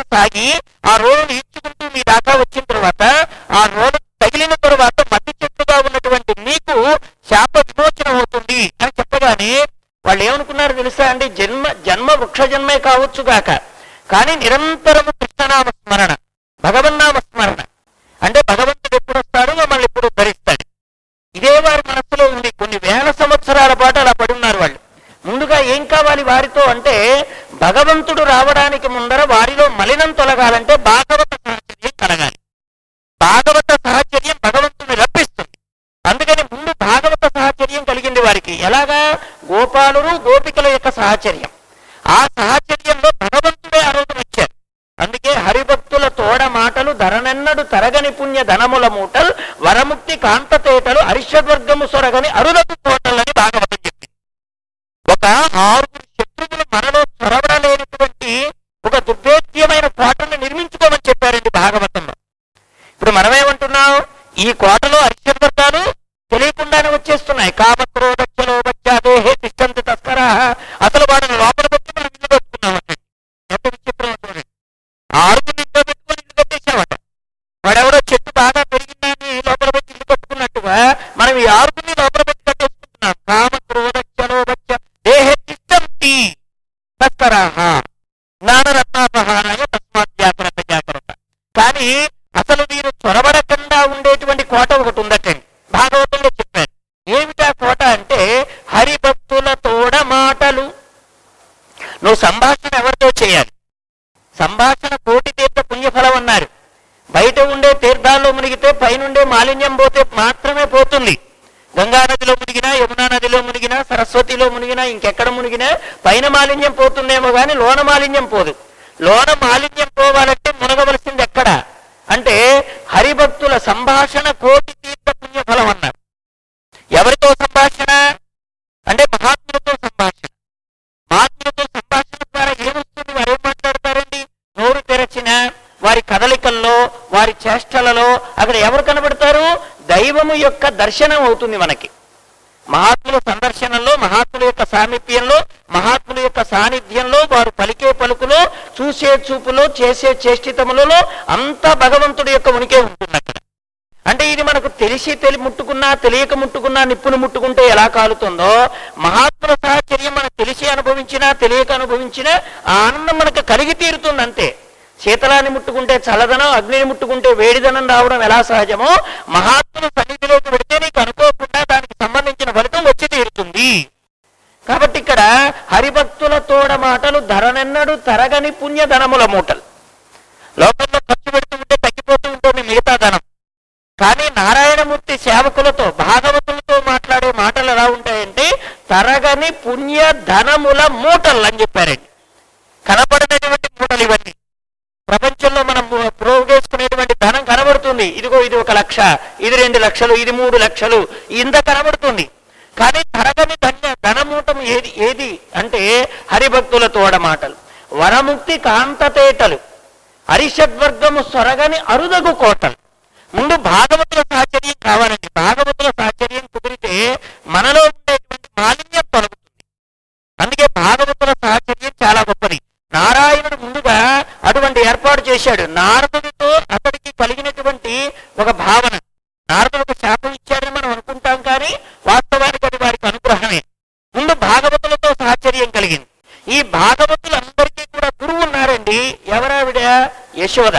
కానీ ఆ రోలు ఈడ్చుకుంటూ మీ దాకా వచ్చిన తర్వాత ఆ రోలు తగిలిన తర్వాత మట్టి చెట్టుగా ఉన్నటువంటి మీకు శాప విమోచన అవుతుంది అని చెప్పగానే వాళ్ళు ఏమనుకున్నారు తెలుసా అండి జన్మ జన్మ వృక్ష జన్మే కావచ్చు గాక కానీ నిరంతరము కృష్ణనామ స్మరణ భగవన్నామ స్మరణ అంటే భగవంతుడు ఎప్పుడు వస్తాడు మమ్మల్ని ఎప్పుడు ధరిస్తాడు ఇదే వారి మనస్సులో ఉంది కొన్ని వేల సంవత్సరాల పాటు అలా పడి ఉన్నారు వాళ్ళు ముందుగా ఏం కావాలి వారితో అంటే భగవంతుడు రావడానికి ముందర వారిలో మలినం తొలగాలంటే భాగవత సాహచర్యం కలగాలి భాగవత సాహచర్యం భగవంతుని రప్పిస్తుంది అందుకని ముందు భాగవత సాహచర్యం కలిగింది వారికి ఎలాగా గోపాలురు గోపికల యొక్క సాహచర్యం ఆ సాహచర్యంలో భగవంతుడే ఆ రోజు వచ్చారు అందుకే హరిభక్తుల తోడ మాటలు ధరనెన్నడు తరగని పుణ్య ధనముల మూటల్ వరముక్తి కాంతతేటలు అరిషద్వర్గము సొరగని అరుదపు కోటలని భాగవతం చెప్పింది ఒక ఆరుగురు శత్రువులు మనలో చొరబడలేనటువంటి ఒక దుర్భేద్యమైన కోటను నిర్మించుకోమని చెప్పారండి భాగవతంలో ఇప్పుడు మనమేమంటున్నాం ఈ కోటలో అరిషద్వర్గాలు తెలియకుండానే వచ్చేస్తున్నాయి కామక్రోధక్షలో బచ్చాదేహే తిష్టంతి తస్కరా అసలు వాడిని లోపల పెట్టి మనం ఇల్లు కట్టుకున్నాం అంటే ఎంత విచిత్రం చూడండి ఆరుగురు ఇంట్లో పెట్టుకొని ఇల్లు కట్టేసామట వాడెవడో చెట్టు బాగా పెరిగిందని లోపల పెట్టి ఇల్లు కట్టుకున్నట్టుగా మనం ఈ ఆరుగురిని లోపల పెట్టి కట్టేసుకుంటున్నాం కామ క్రోధ చలో బచ్చ దేహే తిష్టంతి తస్కరాహ జ్ఞానరత్నాపహారాయ తస్మాత్ జాగ్రత్త జాగ్రత్త కానీ అసలు మీరు చొరబడకుండా ఉండేటువంటి కోట ఒకటి ఉందటండి భాగవతంలో చెప్పారు ఏమిటా కోట అంటే హరిభక్తుల తోడ మాటలు నువ్వు సంభాషణ ఎవరితో చేయాలి సంభాషణ కోటి తీర్థ పుణ్యఫలం అన్నారు బయట ఉండే తీర్థాల్లో మునిగితే పైనుండే మాలిన్యం పోతే మాత్రమే పోతుంది గంగా నదిలో మునిగినా యమునా నదిలో మునిగినా సరస్వతిలో మునిగినా ఇంకెక్కడ మునిగినా పైన మాలిన్యం పోతుందేమో కానీ లోన మాలిన్యం పోదు లోన మాలిన్యం పోవాలంటే మునగవలసింది ఎక్కడ అంటే హరిభక్తుల సంభాషణ కోటి తీర్థ పుణ్యఫలం అన్నారు ఎవరితో సంభాషణ అంటే మహాత్ములతో సంభాషణ మహాత్ములతో సంభాషణ ద్వారా ఏమొస్తుంది వారు ఏం మాట్లాడతారండి నోరు తెరచిన వారి కదలికల్లో వారి చేష్టలలో అక్కడ ఎవరు కనబడతారు దైవము యొక్క దర్శనం అవుతుంది మనకి మహాత్ముల సందర్శనంలో మహాత్ముల యొక్క సామీప్యంలో మహాత్ముల యొక్క సాన్నిధ్యంలో వారు పలికే పలుకులో చూసే చూపులో చేసే చేష్టితములలో అంతా భగవంతుడి యొక్క ఉనికే ఉంటుంది అక్కడ అంటే ఇది మనకు తెలిసి తెలి ముట్టుకున్నా తెలియక ముట్టుకున్నా నిప్పును ముట్టుకుంటే ఎలా కాలుతుందో మహాత్ముల సాహచర్యం మనకు తెలిసి అనుభవించినా తెలియక అనుభవించినా ఆ ఆనందం మనకు కలిగి తీరుతుంది అంతే శీతలాన్ని ముట్టుకుంటే చల్లదనం అగ్నిని ముట్టుకుంటే వేడిదనం రావడం ఎలా సహజమో మహాత్ముల సన్నిధిలోకి పెడితే నీకు అనుకోకుండా దానికి సంబంధించిన ఫలితం వచ్చి తీరుతుంది కాబట్టి ఇక్కడ హరిభక్తుల తోడ మాటలు ధరనెన్నడు తరగని పుణ్యధనముల మూటలు లోకంలో ఖర్చు పెడుతూ ఉంటే తగ్గిపోతూ ఉంటుంది మిగతా ధనం కానీ నారాయణమూర్తి సేవకులతో భాగవతులతో మాట్లాడే మాటలు ఎలా ఉంటాయంటే తరగని పుణ్య ధనముల మూటలు అని చెప్పారండి కనపడినటువంటి మూటలు ఇవన్నీ ప్రపంచంలో మనం ప్రోగేసుకునేటువంటి ధనం కనబడుతుంది ఇదిగో ఇది ఒక లక్ష ఇది రెండు లక్షలు ఇది మూడు లక్షలు ఇంత కనబడుతుంది కానీ తరగని ధన్య ధనమూటం ఏది ఏది అంటే హరిభక్తుల తోడ మాటలు వరముక్తి కాంతతేటలు హరిషద్వర్గము సొరగని అరుదగు కోటలు ముందు భాగవతుల సాహచర్యం కావాలండి భాగవతుల సాహచర్యం కుదిరితే మనలో ఉండేటువంటి మాలిన్యం తొలగుతుంది అందుకే భాగవతుల సాహచర్యం చాలా గొప్పది నారాయణుడు ముందుగా అటువంటి ఏర్పాటు చేశాడు నారదుడితో అతడికి కలిగినటువంటి ఒక భావన నారదుడికి శాపం ఇచ్చాడని మనం అనుకుంటాం కానీ వాస్తవానికి అది వారికి అనుగ్రహమే ముందు భాగవతులతో సాహచర్యం కలిగింది ఈ భాగవతులందరికీ కూడా గురువు ఉన్నారండి ఎవరావిడ యశోద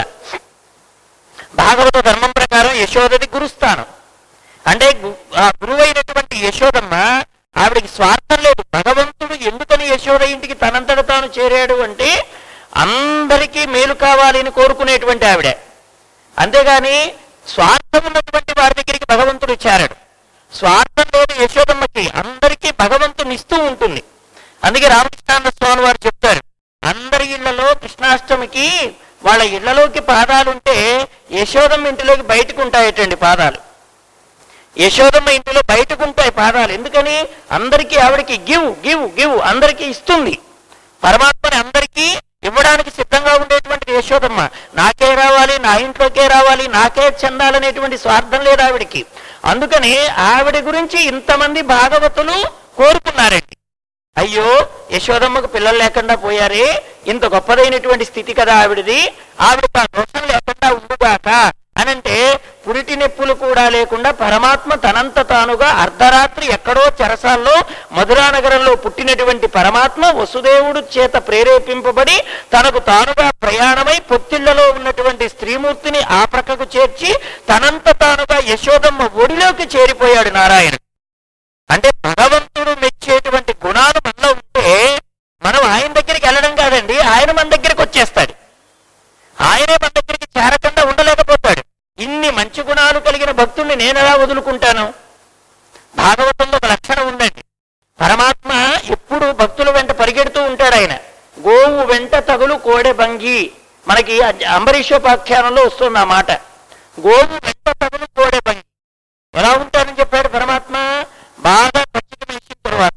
భాగవత ధర్మం ప్రకారం యశోదది గురుస్థానం అంటే గు- ఆ గురువైనటువంటి యశోదమ్మ ఆవిడకి స్వార్థం లేదు భగవంతుడు ఎందుకని యశోద ఇంటికి తనంతట తాను చేరాడు అంటే అందరికీ మేలు కావాలి అని కోరుకునేటువంటి ఆవిడ అంతేగాని స్వార్థం ఉన్నటువంటి వారి దగ్గరికి భగవంతుడు చేరాడు స్వార్థం లేదు యశోదమ్మకి అందరికీ భగవంతుని ఇస్తూ ఉంటుంది అందుకే రామకృష్ణానంద స్వామి వారు చెప్తారు అందరి ఇళ్లలో కృష్ణాష్టమికి వాళ్ళ ఇళ్లలోకి పాదాలుంటే యశోదమ్మ ఇంటిలోకి బయటకు ఉంటాయటండి పాదాలు యశోదమ్మ ఇంటిలో బయటకు ఉంటాయి పాదాలు ఎందుకని అందరికీ ఆవిడకి గివ్ గివ్ గివ్ అందరికీ ఇస్తుంది పరమాత్మని అందరికీ ఇవ్వడానికి సిద్ధంగా ఉండేటువంటి యశోదమ్మ నాకే రావాలి నా ఇంట్లోకే రావాలి నాకే చెందాలనేటువంటి స్వార్థం లేదు ఆవిడికి అందుకని ఆవిడ గురించి ఇంతమంది భాగవతులు కోరుకున్నారండి అయ్యో యశోదమ్మకు పిల్లలు లేకుండా పోయారే ఇంత గొప్పదైనటువంటి స్థితి కదా ఆవిడది ఆవిడకు ఆ దోషం లేకుండా ఉండుగాక అనంటే పురిటి నొప్పులు కూడా లేకుండా పరమాత్మ తనంత తానుగా అర్ధరాత్రి ఎక్కడో చెరసాల్లో మధురా నగరంలో పుట్టినటువంటి పరమాత్మ వసుదేవుడు చేత ప్రేరేపింపబడి తనకు తానుగా ప్రయాణమై పొత్తిళ్లలో ఉన్నటువంటి స్త్రీమూర్తిని ఆ ప్రక్కకు చేర్చి తనంత తానుగా యశోదమ్మ ఒడిలోకి చేరిపోయాడు నారాయణ అంటే భగవంతుడు మెచ్చేటువంటి గుణాలు మనలో ఉంటే మనం ఆయన దగ్గరికి వెళ్ళడం కాదండి ఆయన మన దగ్గరికి వచ్చేస్తాడు ఆయనే మన దగ్గరికి చేరకుండా ఉండలేకపోతాడు ఇన్ని మంచి గుణాలు కలిగిన భక్తుల్ని నేను ఎలా వదులుకుంటాను భాగవతంలో ఒక లక్షణం ఉందండి పరమాత్మ ఎప్పుడు భక్తుల వెంట పరిగెడుతూ ఉంటాడు ఆయన గోవు వెంట తగులు కోడె భంగి మనకి అ- అంబరీషోపాఖ్యానంలో వస్తుంది ఆ మాట గోవు వెంట తగులు కోడె భంగి ఎలా ఉంటారని చెప్పాడు పరమాత్మ బాగా పచ్చిక వేసిన తర్వాత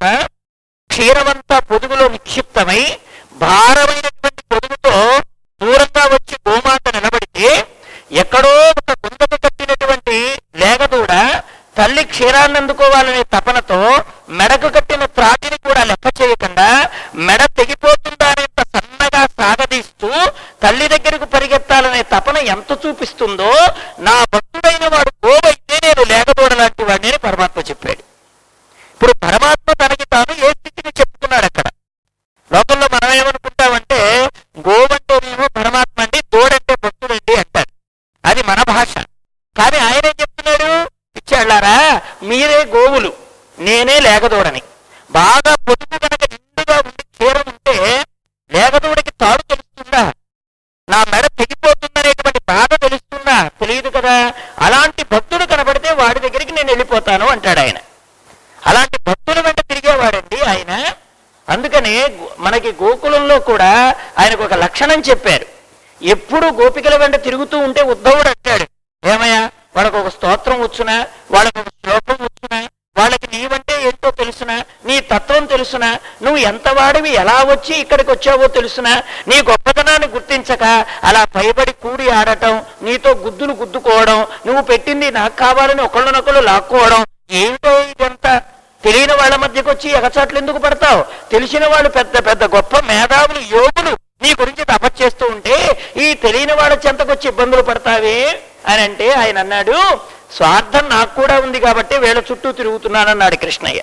క్షీరమంతా పొదుగులో నిక్షిప్తమై భారమైనటువంటి పొదుగుతో దూరంగా వచ్చి గోమాత నిలబడితే ఎక్కడో ఒక గుండకు కట్టినటువంటి లేగదూడ తల్లి క్షీరాన్ని అందుకోవాలనే తపనతో మెడకు కట్టిన త్రాటిని కూడా లెక్క చేయకుండా మెడ తెగిపోతుందా అనేంత సన్నగా సాగదీస్తూ తల్లి దగ్గరకు పరిగెత్తాలనే తపన ఎంత చూపిస్తుందో నా భక్తుడైన వాడు గోవైతే నేను లేగదూడ లాంటి వాడిని అని పరమాత్మ చెప్పాడు ఇప్పుడు పరమాత్మ తనకి తాను ఏ స్థితిని చెప్పుకున్నాడు అక్కడ లోకంలో మనం ఏమనుకుంటామంటే గోవంటేనేమో పరమాత్మ అండి దూడంటే భక్తుడండి అంటారు అది మన భాష కానీ ఆయన ఏం చెప్తున్నాడు ఇచ్చాళ్ళారా మీరే గోవులు నేనే లేగదూడని బాగా పొదుపు కనుక నిండుగా ఉండి క్షీరం ఉంటే లేగదూడకి తాడు తెలుస్తుందా నా మెడ తెగిపోతుందనేటువంటి బాధ తెలుస్తుందా తెలియదు కదా అలాంటి భక్తుడు కనబడితే వాడి దగ్గరికి నేను వెళ్ళిపోతాను అంటాడు ఆయన అలాంటి భక్తుల వెంట తిరిగేవాడండి ఆయన అందుకని గో- మనకి గోకులంలో కూడా ఆయనకు ఒక లక్షణం చెప్పారు ఎప్పుడు గోపికల వెంట తిరుగుతూ ఉంటే ఉద్ధవుడు అంటాడు ఏమయ్యా వాళ్ళకు ఒక స్తోత్రం వచ్చునా వాళ్ళకు ఒక శ్లోకం వచ్చునా వాళ్ళకి నీవంటే ఏంటో తెలుసునా నీ తత్వం తెలుసునా నువ్వు ఎంత వాడివి ఎలా వచ్చి ఇక్కడికి వచ్చావో తెలుసునా నీ గొప్పతనాన్ని గుర్తించక అలా పైబడి కూడి ఆడటం నీతో గుద్దులు గుద్దుకోవడం నువ్వు పెట్టింది నాకు కావాలని ఒకళ్ళనొకళ్ళు లాక్కోవడం ఏమిటో ఇదంతా తెలియని వాళ్ళ మధ్యకు వచ్చి ఎగచాట్లు ఎందుకు పడతావు తెలిసిన వాళ్ళు పెద్ద పెద్ద గొప్ప మేధావులు యోగులు నీ గురించి తపస్సు ఉంటే ఈ తెలియని వాళ్ళ చెంతకొచ్చి ఇబ్బందులు పడతావే అని అంటే ఆయన అన్నాడు స్వార్థం నాకు కూడా ఉంది కాబట్టి వీళ్ళ చుట్టూ తిరుగుతున్నానన్నాడు కృష్ణయ్య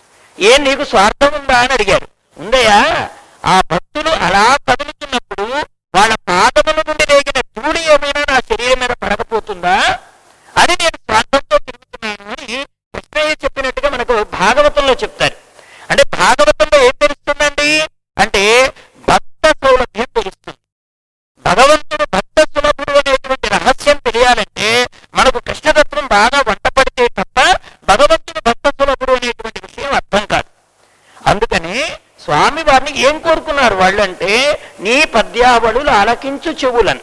ఏం నీకు స్వార్థం ఉందా అని అడిగారు ఉందయ్యా ఆ భక్తులు అలా కదులుతున్నప్పుడు వాళ్ళ పాదముల నుండి రేగిన ధూళి ఏమైనా నా శరీరం మీద పడకపోతుందా అది నేను స్వార్థంతో తిరుగుతున్నాను అని కృష్ణయ్య చెప్పినట్టుగా మనకు భాగవతంలో చెప్తారు అంటే భాగవతంలో ఏం తెలుస్తుందండి అంటే భక్త సౌలభ్యం తెలుస్తుంది భగవంతుడు భక్త సులభుడు అనేటువంటి రహస్యం తెలియాలంటే మనకు కృష్ణతత్వం బాగా వంట పడితే తప్ప భగవంతుడు భక్త సులభుడు అనేటువంటి విషయం అర్థం కాదు అందుకని స్వామి వారిని ఏం కోరుకున్నారు వాళ్ళంటే నీ పద్యావళులు ఆలకించు చెవులను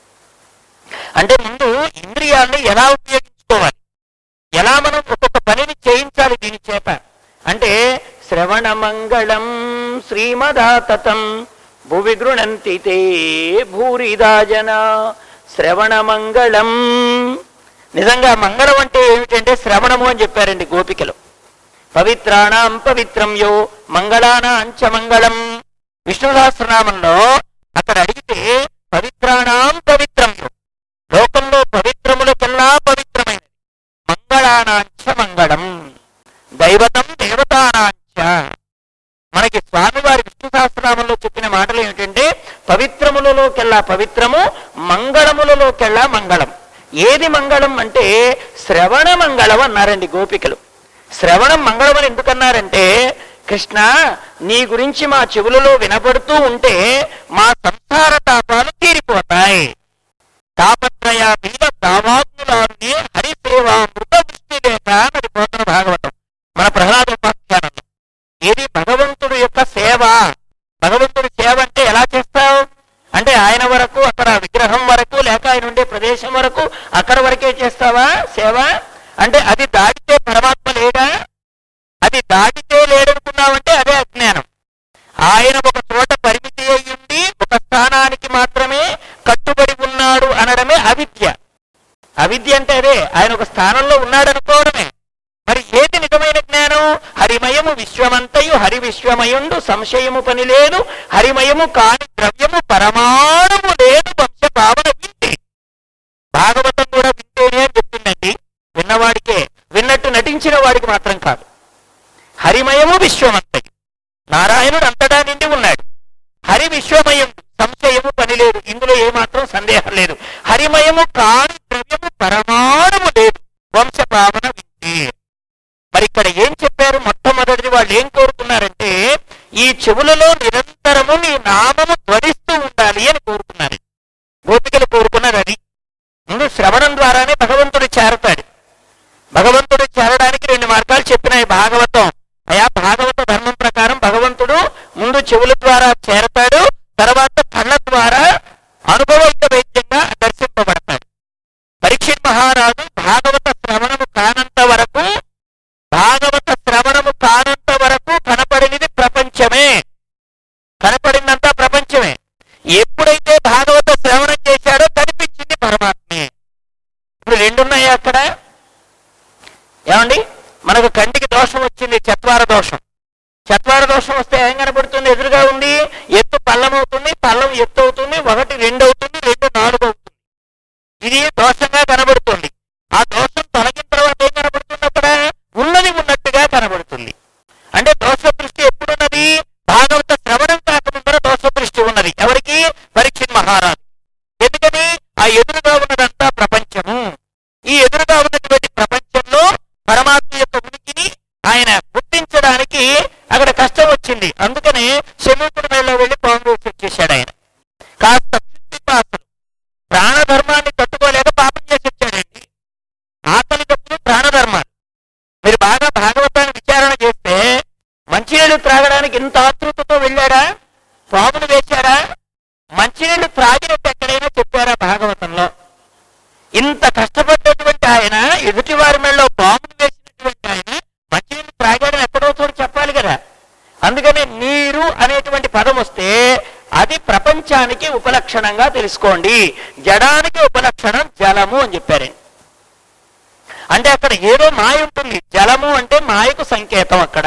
అంటే ముందు ఇంద్రియాలను ఎలా ఉపయోగించుకోవాలి ఎలా మనం ఒక్కొక్క పనిని చేయించాలి దీని చేత అంటే శ్రవణ మంగళం శ్రీమదాతతం భువి గృణంతి తే భూరిదాజన శ్రవణ మంగళం నిజంగా మంగళం అంటే ఏమిటంటే శ్రవణము అని చెప్పారండి గోపికలు పవిత్రాణం పవిత్రం యో మంగళానాం చ మంగళం విష్ణు సహస్రనామంలో అక్కడ అడిగితే పవిత్రాణం పవిత్రం యో లోకంలో పవిత్రములకెల్లా పవిత్రమైనది మంగళానాంచ మంగళం దైవతం దేవతానాంచ మనకి స్వామివారి విష్ణు సహస్రనామంలో చెప్పిన మాటలు ఏమిటంటే పవిత్రములలోకెల్లా పవిత్రము మంగళములలోకెల్లా మంగళం ఏది మంగళం అంటే శ్రవణ మంగళం అన్నారండి గోపికలు శ్రవణం మంగళం అని ఎందుకన్నారంటే కృష్ణ నీ గురించి మా చెవులలో వినబడుతూ ఉంటే మా సంసార తాపాలు తీరిపోతాయి తాపత్రయ మీద దావాగ్నులారుని హరిసేవామృత దృష్టి లేక మరి పోతన భాగవతం మన ప్రహ్లాదోపాఖ్యానంలో ఏది భగవంతుడు యొక్క సేవ భగవంతుడి సేవ అంటే ఎలా చేస్తావు అంటే ఆయన వరకు అక్కడ విగ్రహం వరకు లేక ఆయన ఉండే ప్రదేశం వరకు అక్కడ వరకే చేస్తావా సేవ అంటే అది దాటితే పరమాత్మ లేడా అది దాటితే లేడనుకున్నావంటే అదే అజ్ఞానం ఆయన ఒక చోట పరిమితి అయ్యింది ఒక స్థానానికి మాత్రమే కట్టుబడి ఉన్నాడు అనడమే అవిద్య అవిద్య అంటే అదే ఆయన ఒక స్థానంలో ఉన్నాడు అనుకోవడమే మరి ఏది నిజమైన జ్ఞానం హరిమయము విశ్వమంతయు హరి విశ్వమయం విశ్వమయుండు సంశయము పని లేదు హరిమయము కాని ద్రవ్యము పరమాణుము లేదు వంశ భావన వింటే భాగవతం కూడా వింటేనే అని చెప్తుందండి విన్నవాడికే విన్నట్టు నటించిన వాడికి మాత్రం కాదు హరిమయము విశ్వమంతటి నారాయణుడు అంతటా నిండి ఉన్నాడు హరి విశ్వమయం సంశయము పని లేదు ఇందులో ఏమాత్రం సందేహం లేదు హరిమయము కాని ద్రవ్యము పరమాణుము లేదు వంశ భావన వింటే మరి ఇక్కడ ఏం చెప్పారు మొట్టమొదటిది వాళ్ళు ఏం కోరుకున్నారంటే ఈ చెవులలో నిరంతరము నీ నామము ధ్వనిస్తూ ఉండాలి అని కోరుకున్నారు గోపికలు కోరుకున్నారు అది ముందు శ్రవణం ద్వారానే భగవంతుడు చేరతాడు భగవంతుడు చేరడానికి రెండు మార్గాలు చెప్పినాయి భాగవతం అయా భాగవత ధర్మం ప్రకారం భగవంతుడు ముందు చెవుల ద్వారా చేరతాడు తర్వాత కళ్ళ ద్వారా అనుభవైక వైద్యంగా దర్శింపబడతాడు పరీక్షిత్ మహారాజు భాగవత శ్రవణము కానంత వరకు భాగవత శ్రవణము కానంత వరకు కనపడినది ప్రపంచమే కనపడిందంతా ప్రపంచమే ఎప్పుడైతే భాగవత శ్రవణం చేశాడో కనిపించింది పరమాత్మే ఇప్పుడు రెండున్నాయి అక్కడ ఏమండి మనకు కంటికి దోషం వచ్చింది చత్వార దోషం చత్వార దోషం వస్తే ఏం కనబడుతుంది ఎదురుగా ఉంది ఎత్తు పల్లం అవుతుంది పల్లం ఎత్తు అవుతుంది ఒకటి రెండు అవుతుంది రెండు నాలుగు అవుతుంది ఇది దోషంగా కనబడుతుంది ఆ దోషం తొలగిన తర్వాత ఏం కనబడుతుంది అక్కడ ఉన్నది ఉన్నట్టుగా కనబడుతుంది అంటే దోష దృష్టి ఎప్పుడున్నది భాగవత శ్రవణం కాకముందర దోష దృష్టి ఉన్నది ఎవరికి పరీక్షిత్ మహారాజు ఎందుకని ఆ ఎదురుగా ఉన్నదంతా ప్రపంచము ఈ ఎదురుగా ఉన్నటువంటి ప్రపంచంలో పరమాత్మ యొక్క ఉనికిని ఆయన గుర్తించడానికి అక్కడ కష్టం వచ్చింది అందుకని శమూకుడి మేళ వెళ్ళి పాము వేసి వచ్చేసాడు ఆయన కాస్త క్షుద్ధిపాసులు ప్రాణధర్మాన్ని తట్టుకోలేక పాపం చేసి వచ్చాడండి ఆకలి తప్పులు ప్రాణధర్మాలు మీరు బాగా భాగవతాన్ని విచారణ చేస్తే మంచినీళ్ళు త్రాగడానికి ఇంత ఆతృతతో వెళ్ళాడా పాములు వేశాడా మంచినీళ్ళు త్రాగినట్టు ఎక్కడైనా చెప్పారా భాగవతంలో ఇంత కష్టపడ్డటువంటి ఆయన ఎదుటి వారి మెడలో పాములు వేసినటువంటి ఆయన మంచినీళ్ళు త్రాగాడని ఎక్కడో చోటు చెప్పాలి కదా అందుకని నీరు అనేటువంటి పదం వస్తే అది ప్రపంచానికి ఉపలక్షణంగా తెలుసుకోండి జడానికి ఉపలక్షణం జలము అని చెప్పారు అంటే అక్కడ ఏదో మాయ ఉంటుంది జలము అంటే మాయకు సంకేతం అక్కడ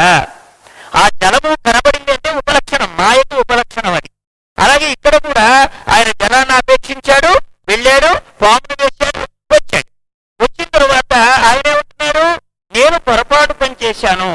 ఆ జలము కనబడింది అంటే ఉపలక్షణం మాయకు ఉపలక్షణం అది అలాగే ఇక్కడ కూడా ఆయన జలాన్ని అపేక్షించాడు వెళ్ళాడు పామును వేశాడు వచ్చాడు వచ్చిన తర్వాత ఆయన ఏమంటున్నాడు నేను పొరపాటు పని చేశాను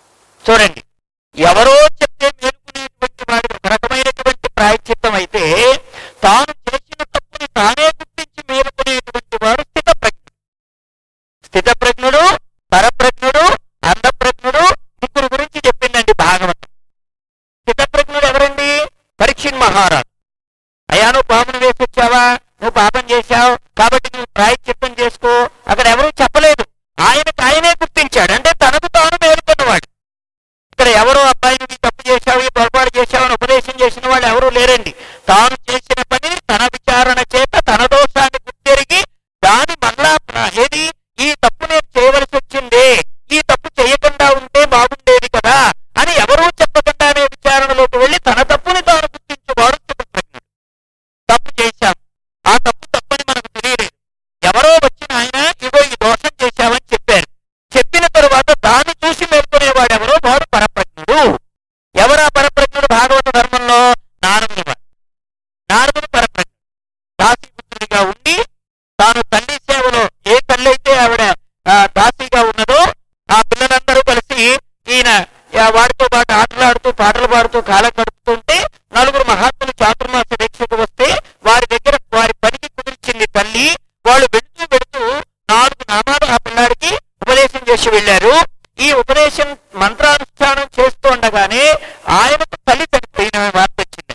చూడండి ఎవరో చెప్తే మేలుకునేటువంటి వాడి ఒక రకమైనటువంటి ప్రాయశ్చిత్తం అయితే తాను చేసిన తప్పుని తానే గుర్తించి మేలుకునేటువంటి వాడు స్థితప్రజ్ఞుడు స్థితప్రజ్ఞుడు పరప్రజ్ఞుడు అందప్రజ్ఞుడు ముగ్గురు గురించి చెప్పిందండి భాగవతం స్థితప్రజ్ఞుడు ఎవరండి పరీక్షిన్ మహారాజు అయ్యా నువ్వు పామును వేసి వచ్చావా నువ్వు పాపం చేశావు కాబట్టి నువ్వు ప్రాయశ్చిత్తం చేసుకో అక్కడ ఎవరూ చెప్పలేదు ఆయనకు ఆయనే గుర్తించాడు అంటే తనకు తాను మేలుకున్నవాడు ఇక్కడ ఎవరో అబ్బాయి నువ్వు ఈ తప్పు చేశావు ఈ పొరపాటు చేశావు అని ఉపదేశం చేసిన వాళ్ళు ఎవరూ లేరండి తాను చేసిన పని తన విచారణ చేత తన దోషాన్ని గుర్తెరిగి దాని మళ్ళా ప్ర- ఏది ఈ తప్పు నేను చేయవలసి వచ్చింది ఈ తప్పు చేయకుండా ఉంటే బాగుండేది కదా అని ఎవరూ చెప్పకుండానే విచారణలోకి వెళ్ళి తన తప్పుని తాను గుర్తించేవాడు స్థితప్రజ్ఞుడు తప్పు చేశాం ఆ తప్పు తప్పని మనకు తెలియలేదు ఎవరో వచ్చిన ఆయన ఇగో ఈ దోషం చేశావని చెప్పారు చెప్పిన తరువాత దాన్ని చూసి మేల్కొనేవాడు ఎవరో వాడు పరప్రజ్ఞుడు ఎవరా పరప్రజ్ఞుడు భాగవత ధర్మంలో నారదుడు వాడు. నారదుడు పరప్రజ్ఞుడు దాసీపుత్రుడిగా ఉండి తాను తల్లి సేవలో ఏ తల్లి అయితే ఆవిడ ఆ, దాసీగా ఉన్నదో ఆ పిల్లలందరూ కలిసి ఈయన ఆ, వాడితో పాటు ఆటలాడుతూ పాటలు పాడుతూ కాలం గడుపుతుంటే నలుగురు మహాత్ములు చాతుర్మాస దీక్షకు వస్తే వారి దగ్గర వారి పనికి కుదిర్చింది తల్లి వాళ్ళు వెళుతూ వెళుతూ నాలుగు నామాలు ఆ పిల్లాడికి ఉపదేశం చేసి వెళ్ళారు ఈ ఉపదేశం మంత్రానుష్ఠానం చేస్తూ ఉండగానే ఆయనకు తల్లి చనిపోయిన వార్త వచ్చింది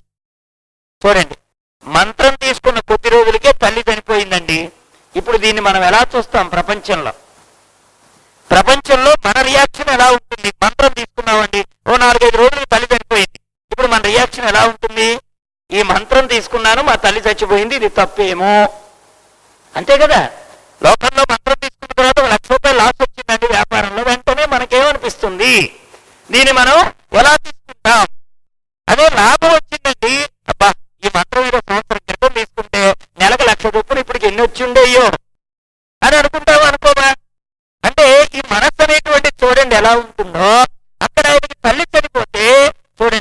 చూడండి మంత్రం తీసుకున్న కొద్ది రోజులకే తల్లి చనిపోయిందండి ఇప్పుడు దీన్ని మనం ఎలా చూస్తాం ప్రపంచంలో ప్రపంచంలో మన రియాక్షన్ ఎలా ఉంటుంది మంత్రం తీసుకున్నామండి ఓ నాలుగైదు రోజులు తల్లి చనిపోయింది ఇప్పుడు మన రియాక్షన్ ఎలా ఉంటుంది ఈ మంత్రం తీసుకున్నాను మా తల్లి చచ్చిపోయింది ఇది తప్పేమో అంతే కదా లోకంలో మంత్రం తీసుకున్న తర్వాత ఒక లక్ష రూపాయలు లాస్ వచ్చిందండి వ్యాపారంలో వెంటనే మనకేమనిపిస్తుంది దీన్ని మనం ఎలా తీసుకుంటాం అదే లాభం వచ్చిందండి అబ్బా ఈ మంత్రం ఏదో సంవత్సరం క్రితం తీసుకుంటే నెలకు లక్ష రూపాయలు ఇప్పటికి ఎన్ని వచ్చి ఉండేయో అని అనుకుంటావు అనుకోమా అంటే ఈ మనస్సు అనేటువంటి చూడండి ఎలా ఉంటుందో అక్కడ ఆయనకి తల్లి చనిపోతే చూడండి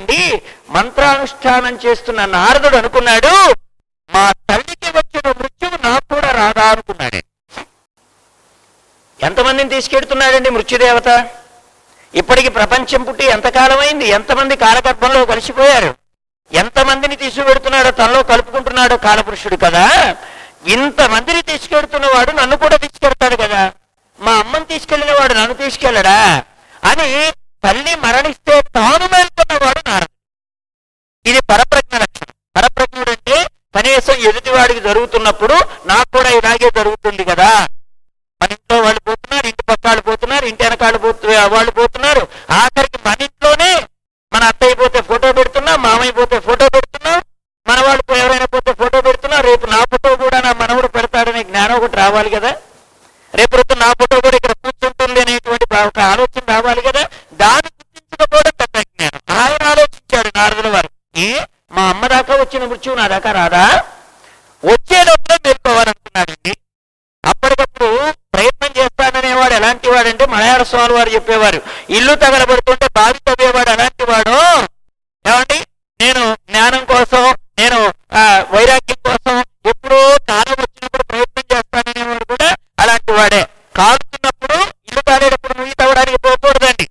అనుష్ఠానం చేస్తున్న నారదుడు అనుకున్నాడు మా తల్లికి వచ్చిన మృత్యువు నాకు కూడా రాదా అనుకున్నాడు ఎంతమందిని తీసుకెడుతున్నాడండి మృత్యుదేవత ఇప్పటికి ప్రపంచం పుట్టి ఎంతకాలమైంది ఎంతమంది కాలగర్భంలో కలిసిపోయారు ఎంతమందిని తీసుకువెడుతున్నాడో తనలో కలుపుకుంటున్నాడో కాలపురుషుడు కదా ఇంతమందిని తీసుకెడుతున్నవాడు నన్ను కూడా తీసుకెడతాడు కదా మా అమ్మని తీసుకెళ్లిన వాడు నన్ను తీసుకెళ్ళడా అని తల్లి మరణిస్తే తాను మేల్కొన్నవాడు నారదుడు ఇది పరప్రజ్ఞ లక్షణం పరప్రజ్ఞుడు అంటే కనీసం ఎదుటివాడికి జరుగుతున్నప్పుడు నాకు కూడా ఇలాగే జరుగుతుంది కదా మన ఇంట్లో వాళ్ళు పోతున్నారు ఇంటి పక్క వాళ్ళు పోతున్నారు ఇంటి వెనకాళ్ళు పోతు వాళ్ళు పోతున్నారు ఆఖరికి మన ఇంట్లోనే మన అత్తయ్య పోతే ఫోటో పెడుతున్నా మామయ్య పోతే ఫోటో పెడుతున్నా మన వాళ్ళు పో- ఎవరైనా పోతే ఫోటో పెడుతున్నా రేపు నా ఫోటో కూడా నా మనవడు పెడతాడనే జ్ఞానం ఒకటి రావాలి కదా రేపు రేపు నా ఫోటో కూడా ఇక్కడ కూర్చుంటుంది అనేటువంటి బా- ఒక ఆలోచన రావాలి కదా దాన్ని గుర్తించకపోవడం పెద్ద జ్ఞానం ఆయన ఆలోచించాడు నారదుల వారు ఏ మా అమ్మ దాకా వచ్చిన మృత్యువు నా దాకా రాదా వచ్చే లోపల మేల్కోవాలనుకున్నాడండి అప్పటికప్పుడు ప్రయత్నం చేస్తాననేవాడు ఎలాంటి వాడంటే మలయాళ స్వామి వారు చెప్పేవారు ఇల్లు తగలబడుతుంటే బావి తవ్వేవాడు ఎలాంటి వాడు ఏమండి నేను జ్ఞానం కోసం నేను ఆ, వైరాగ్యం కోసం ఎప్పుడో కాలం వచ్చినప్పుడు ప్రయత్నం చేస్తాననేవాడు కూడా అలాంటి వాడే కాలుతున్నప్పుడు ఇల్లు కాలేటప్పుడు నువ్వు తవ్వడానికి పోకూడదండి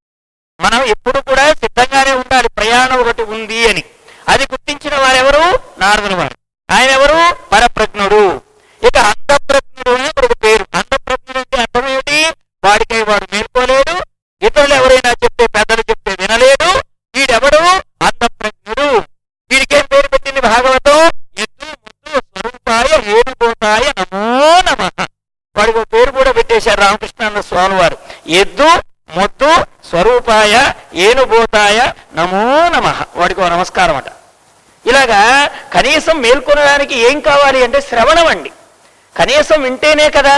మనం ఎప్పుడు కూడా సిద్ధంగానే ఉండాలి ప్రయాణం ఒకటి ఉంది అని అది గుర్తించిన వారెవరు నారదుల వారు ఆయన ఎవరు పరప్రజ్ఞుడు ఇక అంధప్రజ్ఞుడు అని ఒక పేరు అంధప్రజ్ఞుడు అంటే అర్థం ఏమిటి వాడికై వాడు మేల్కోలేడు ఇతరులు ఎవరైనా చెప్తే పెద్దలు చెప్తే వినలేడు వీడెవడు అంధప్రజ్ఞుడు వీడికేం పేరు పెట్టింది భాగవతం ఎద్దు ముద్దు స్వరూపాయ ఏనుగోతాయ నమో నమ వాడికి ఒక పేరు కూడా పెట్టేశారు రామకృష్ణ స్వామి వారు ఎద్దు మొద్దు స్వరూపాయ ఏనుబోతాయ నమో నమ వాడికి ఒక నమస్కారం అట ఇలాగా కనీసం మేల్కొనడానికి ఏం కావాలి అంటే శ్రవణం అండి కనీసం వింటేనే కదా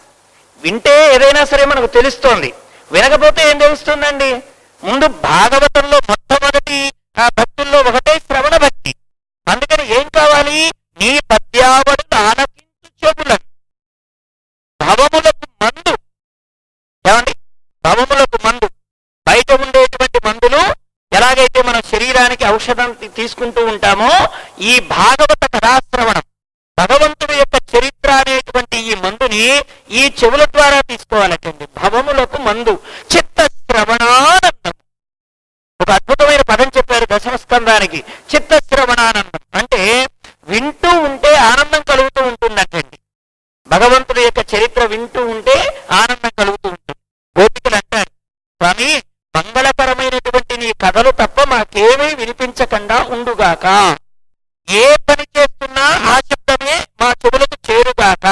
వింటే ఏదైనా సరే మనకు తెలుస్తోంది వినకపోతే ఏం తెలుస్తుందండి ముందు భాగవతంలో మొట్టమొదటి ఆ భక్తుల్లో ఒకటే శ్రవణ భక్తి అందుకని ఏం కావాలి నీ పద్యావడు ఆలకించు చెవులను భవములకు మందు ఏమండి భవములకు మందు బయట ఉండేటువంటి మందులు ఎలాగైతే మన శరీరానికి ఔషధం తీ- తీసుకుంటూ ఉంటామో ఈ భాగవత కథాశ్రవణం భగవంతుడి యొక్క చరిత్ర అనేటువంటి ఈ మందుని ఈ చెవుల ద్వారా తీసుకోవాలటండి భవములకు మందు చిత్త శ్రవణానందం ఒక అద్భుతమైన పదం చెప్పారు దశమ స్కందానికి చిత్త శ్రవణానందం అంటే వింటూ ఉంటే ఆనందం కలుగుతూ ఉంటుందంటండి భగవంతుడి యొక్క చరిత్ర వింటూ ఉంటే ఆనందం కలుగుతూ ఉంటుంది గోపికలు అంటారు స్వామి మంగళకరమైనటువంటి నీ కథలు తప్ప మాకేమీ వినిపించకుండా ఉండుగాక ఏ పని చేస్తున్నా ఆ శబ్దమే మా చెవులకు చేరుగాక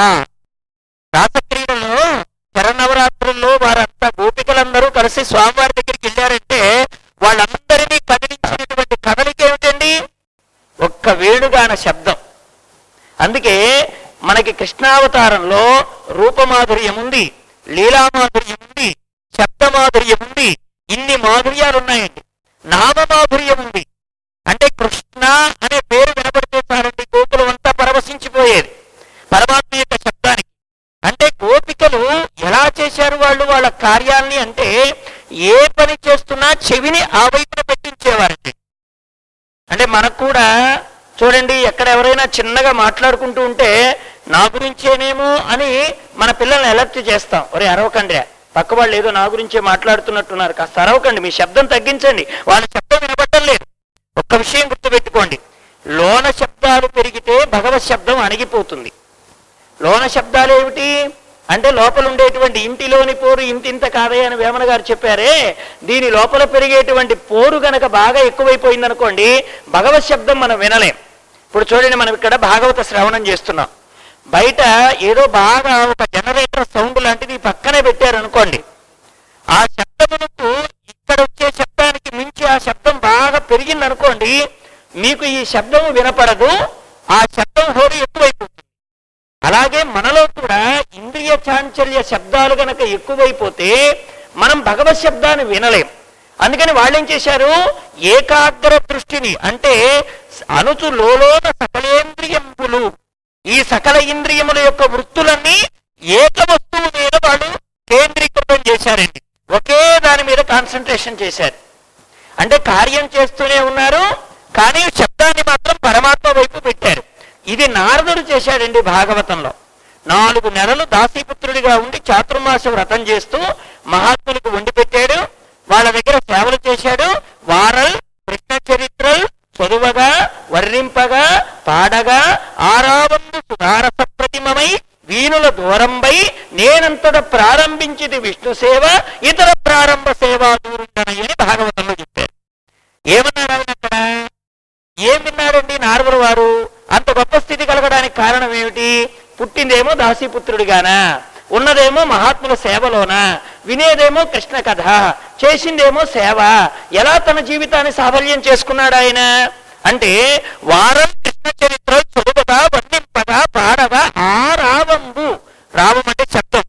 రాసక్రీడలో శరన్నవరాత్రుల్లో వారంతా గోపికలందరూ కలిసి స్వామివారి దగ్గరికి వెళ్ళారంటే వాళ్ళందరినీ కదిలించినటువంటి కథలకి ఏమిటండి ఒక్క వేణుగాన శబ్దం అందుకే మనకి కృష్ణావతారంలో రూపమాధుర్యం ఉంది లీలామాధుర్యం ఉంది శబ్దమాధుర్యం ఉంది ఇన్ని మాధుర్యాలు ఉన్నాయండి నామమాధుర్యం ఉంది అంటే కృష్ణ అనే పేరు వినబడితే చాలండి గోకులం అంతా పరవశించిపోయేది పరమాత్మ యొక్క శబ్దానికి అంటే గోపికలు ఎలా చేశారు వాళ్ళు వాళ్ళ కార్యాల్ని అంటే ఏ పని చేస్తున్నా చెవిని ఆ వైపున పెట్టించేవారండి అంటే మనకు కూడా చూడండి ఎక్కడ ఎవరైనా చిన్నగా మాట్లాడుకుంటూ ఉంటే నా గురించేనేమో అని మన పిల్లల్ని అలర్ట్ చేస్తాం ఒరే అరవకండి పక్క వాళ్ళు ఏదో నా గురించే మాట్లాడుతున్నట్టున్నారు కాస్త అరవకండి మీ శబ్దం తగ్గించండి వాళ్ళ శబ్దం వినబట్టం లేదు ఒక్క విషయం గుర్తుపెట్టుకోండి లోన శబ్దాలు పెరిగితే భగవత్ శబ్దం అణిగిపోతుంది లోన శబ్దాలు ఏమిటి అంటే లోపల ఉండేటువంటి ఇంటిలోని పోరు ఇంతింత కాదే అని వేమన గారు చెప్పారే దీని లోపల పెరిగేటువంటి పోరు గనక బాగా ఎక్కువైపోయింది అనుకోండి భగవత్ శబ్దం మనం వినలేం ఇప్పుడు చూడండి మనం ఇక్కడ భాగవత శ్రవణం చేస్తున్నాం బయట ఏదో బాగా ఒక జనరేటర్ సౌండ్ లాంటిది ఈ పక్కనే పెట్టారు అనుకోండి ఆ శబ్దమునకు ఇక్కడ వచ్చే శబ్దానికి మించి ఆ శబ్దం బాగా పెరిగింది అనుకోండి మీకు ఈ శబ్దము వినపడదు ఆ శబ్దం హోరు ఎక్కువైపోతుంది అలాగే మనలో కూడా ఇంద్రియ చాంచల్య శబ్దాలు గనక ఎక్కువైపోతే మనం భగవత్ శబ్దాన్ని వినలేం అందుకని వాళ్ళు ఏం చేశారు ఏకాగ్ర దృష్టిని అంటే అనుచు లోలోన సకలేంద్రియంబులు ఈ సకల ఇంద్రియముల యొక్క వృత్తులన్నీ ఏక వస్తువు మీద వాళ్ళు కేంద్రీకృతం చేశారండి ఒకే దాని మీద కాన్సన్ట్రేషన్ చేశారు అంటే కార్యం చేస్తూనే ఉన్నారు కానీ శబ్దాన్ని మాత్రం పరమాత్మ వైపు పెట్టారు ఇది నారదుడు చేశాడండి భాగవతంలో నాలుగు నెలలు దాసీపుత్రుడిగా ఉండి చాతుర్మాస వ్రతం చేస్తూ మహాత్ములకు వండి పెట్టాడు వాళ్ళ దగ్గర సేవలు చేశాడు వారల్ కృష్ణ చరిత్రల్ చదువగా వర్ణింపగా పాడగా ఆరావందు సుధారస ప్రతిమమై వీణుల దూరంబై నేనంతట ప్రారంభించిది విష్ణు సేవ ఇతర ప్రారంభ సేవా దూరుండనని భాగవతంలో చెప్పారు ఏమన్నారు ఆయన అక్కడ ఏం విన్నారండి నారదుల వారు అంత గొప్ప స్థితి కలగడానికి కారణం ఏమిటి పుట్టిందేమో దాసీపుత్రుడిగానా ఉన్నదేమో మహాత్ముల సేవలోనా వినేదేమో కృష్ణ కథ చేసిందేమో సేవ ఎలా తన జీవితాన్ని సాఫల్యం చేసుకున్నాడు ఆయన అంటే వారం కృష్ణ చరిత్ర చదువుగా వర్ణింపగా పాడగా ఆ రావంబు రావం అంటే శబ్దం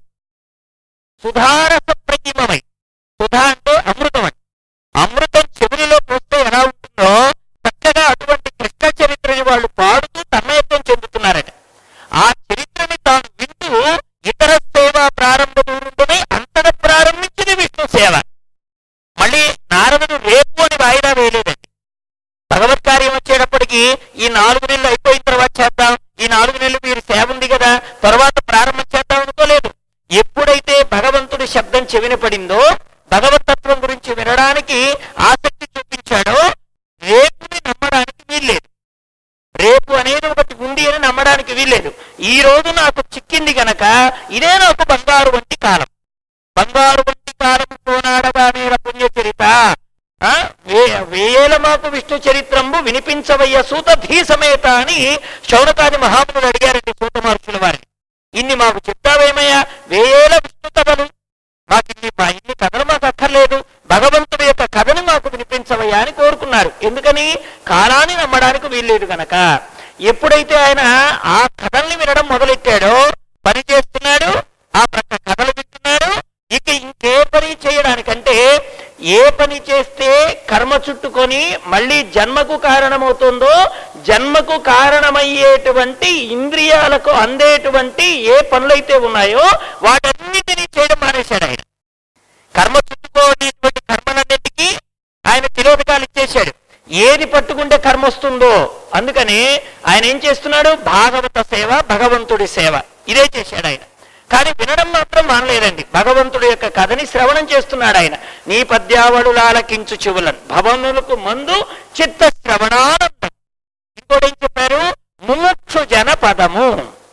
సుధారస ప్రతిమమై సుధా అంటే అమృతం అని అమృతం చెవులలో పోస్తే ఎలా ఉంటుందో చక్కగా అటువంటి కృష్ణ చరిత్రని వాళ్ళు పాడుతూ తన్మయత్వం చెందుతున్నారట ఆ చరిత్రని తాను వింటూ ఇతర సేవ ప్రారంభ దూరుంటూనే అంతట ప్రారంభించింది విష్ణు సేవ మళ్ళీ నారదుడు రేపు అని వాయిదా వేయలేదండి భగవత్ కార్యం వచ్చేటప్పటికి ఈ నాలుగు నెలలు అయిపోయిన తర్వాత చేద్దాం ఈ నాలుగు నెలలు మీరు సేవ ఉంది కదా తర్వాత ప్రారంభం చేద్దాం అనుకోలేదు ఎప్పుడైతే భగవంతుడి శబ్దం చెవిన పడిందో భగవతత్వం గురించి వినడానికి ఆసక్తి చూపించాడో రేపుని నమ్మడానికి వీల్లేదు రేపు అనేది ఒకటి ఉంది అని నమ్మడానికి వీల్లేదు ఈ రోజు నాకు చిక్కింది గనక ఇదే నాకు బంగారు వంటి కాలం బంగారు వంటి కాలం కోనాడగా నేల పుణ్యచరిత ఆ, వే- వేల మాకు విష్ణు చరిత్రంబు వినిపించవయ్య సూత భీ సమేత అని శౌనకాది మహామునులు అడిగారండి సూత మహర్షుల వారిని ఇన్ని మాకు చెప్తావేమయ్యా వేల విష్ణు కథలు మాకు ఇన్ని మా ఇన్ని కథలు మాకు అక్కర్లేదు భగవంతుడి యొక్క కథను మాకు వినిపించవయ్యా అని కోరుకున్నారు ఎందుకని కాలాన్ని నమ్మడానికి వీల్లేదు గనక ఎప్పుడైతే ఆయన ఆ కథల్ని వినడం మొదలెట్టాడో పని చేస్తున్నాడు ఆ ప్రక్క కథలు వింటున్నాడు ఇక ఇంకే పని చేయడానికంటే ఏ పని చేస్తే కర్మ చుట్టుకొని మళ్ళీ జన్మకు కారణమవుతుందో జన్మకు కారణమయ్యేటువంటి ఇంద్రియాలకు అందేటువంటి ఏ పనులైతే ఉన్నాయో వాటన్నిటినీ చేయడం మానేశాడు ఆయన కర్మ చుట్టుకోనేటువంటి కర్మలన్నిటికీ ఆయన తిరోధకాలు ఇచ్చేశాడు ఏది పట్టుకుంటే కర్మ వస్తుందో అందుకని ఆయన ఏం చేస్తున్నాడు భాగవత సేవ భగవంతుడి సేవ ఇదే చేశాడు ఆయన కానీ వినడం మాత్రం మానలేదండి భగవంతుడి యొక్క కథని శ్రవణం చేస్తున్నాడు ఆయన నీ పద్యావడు లాలకించు చెవులను భవనులకు మందు చిత్త శ్రవణానందం ఇంకోటి ఏం చెప్పారు ముముక్షు జన పదము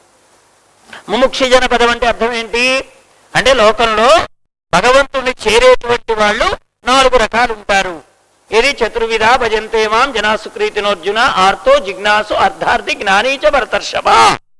ముముక్షు జన పదం అంటే అర్థం ఏంటి అంటే లోకంలో భగవంతుణ్ణి చేరేటువంటి వాళ్ళు నాలుగు రకాలు ఉంటారు ఇది చతుర్విధ భజంతే మాం జనా సుక్రీతినోర్జున ఆర్తో జిజ్ఞాసు అర్ధార్థి జ్ఞానీచ భరతర్షభ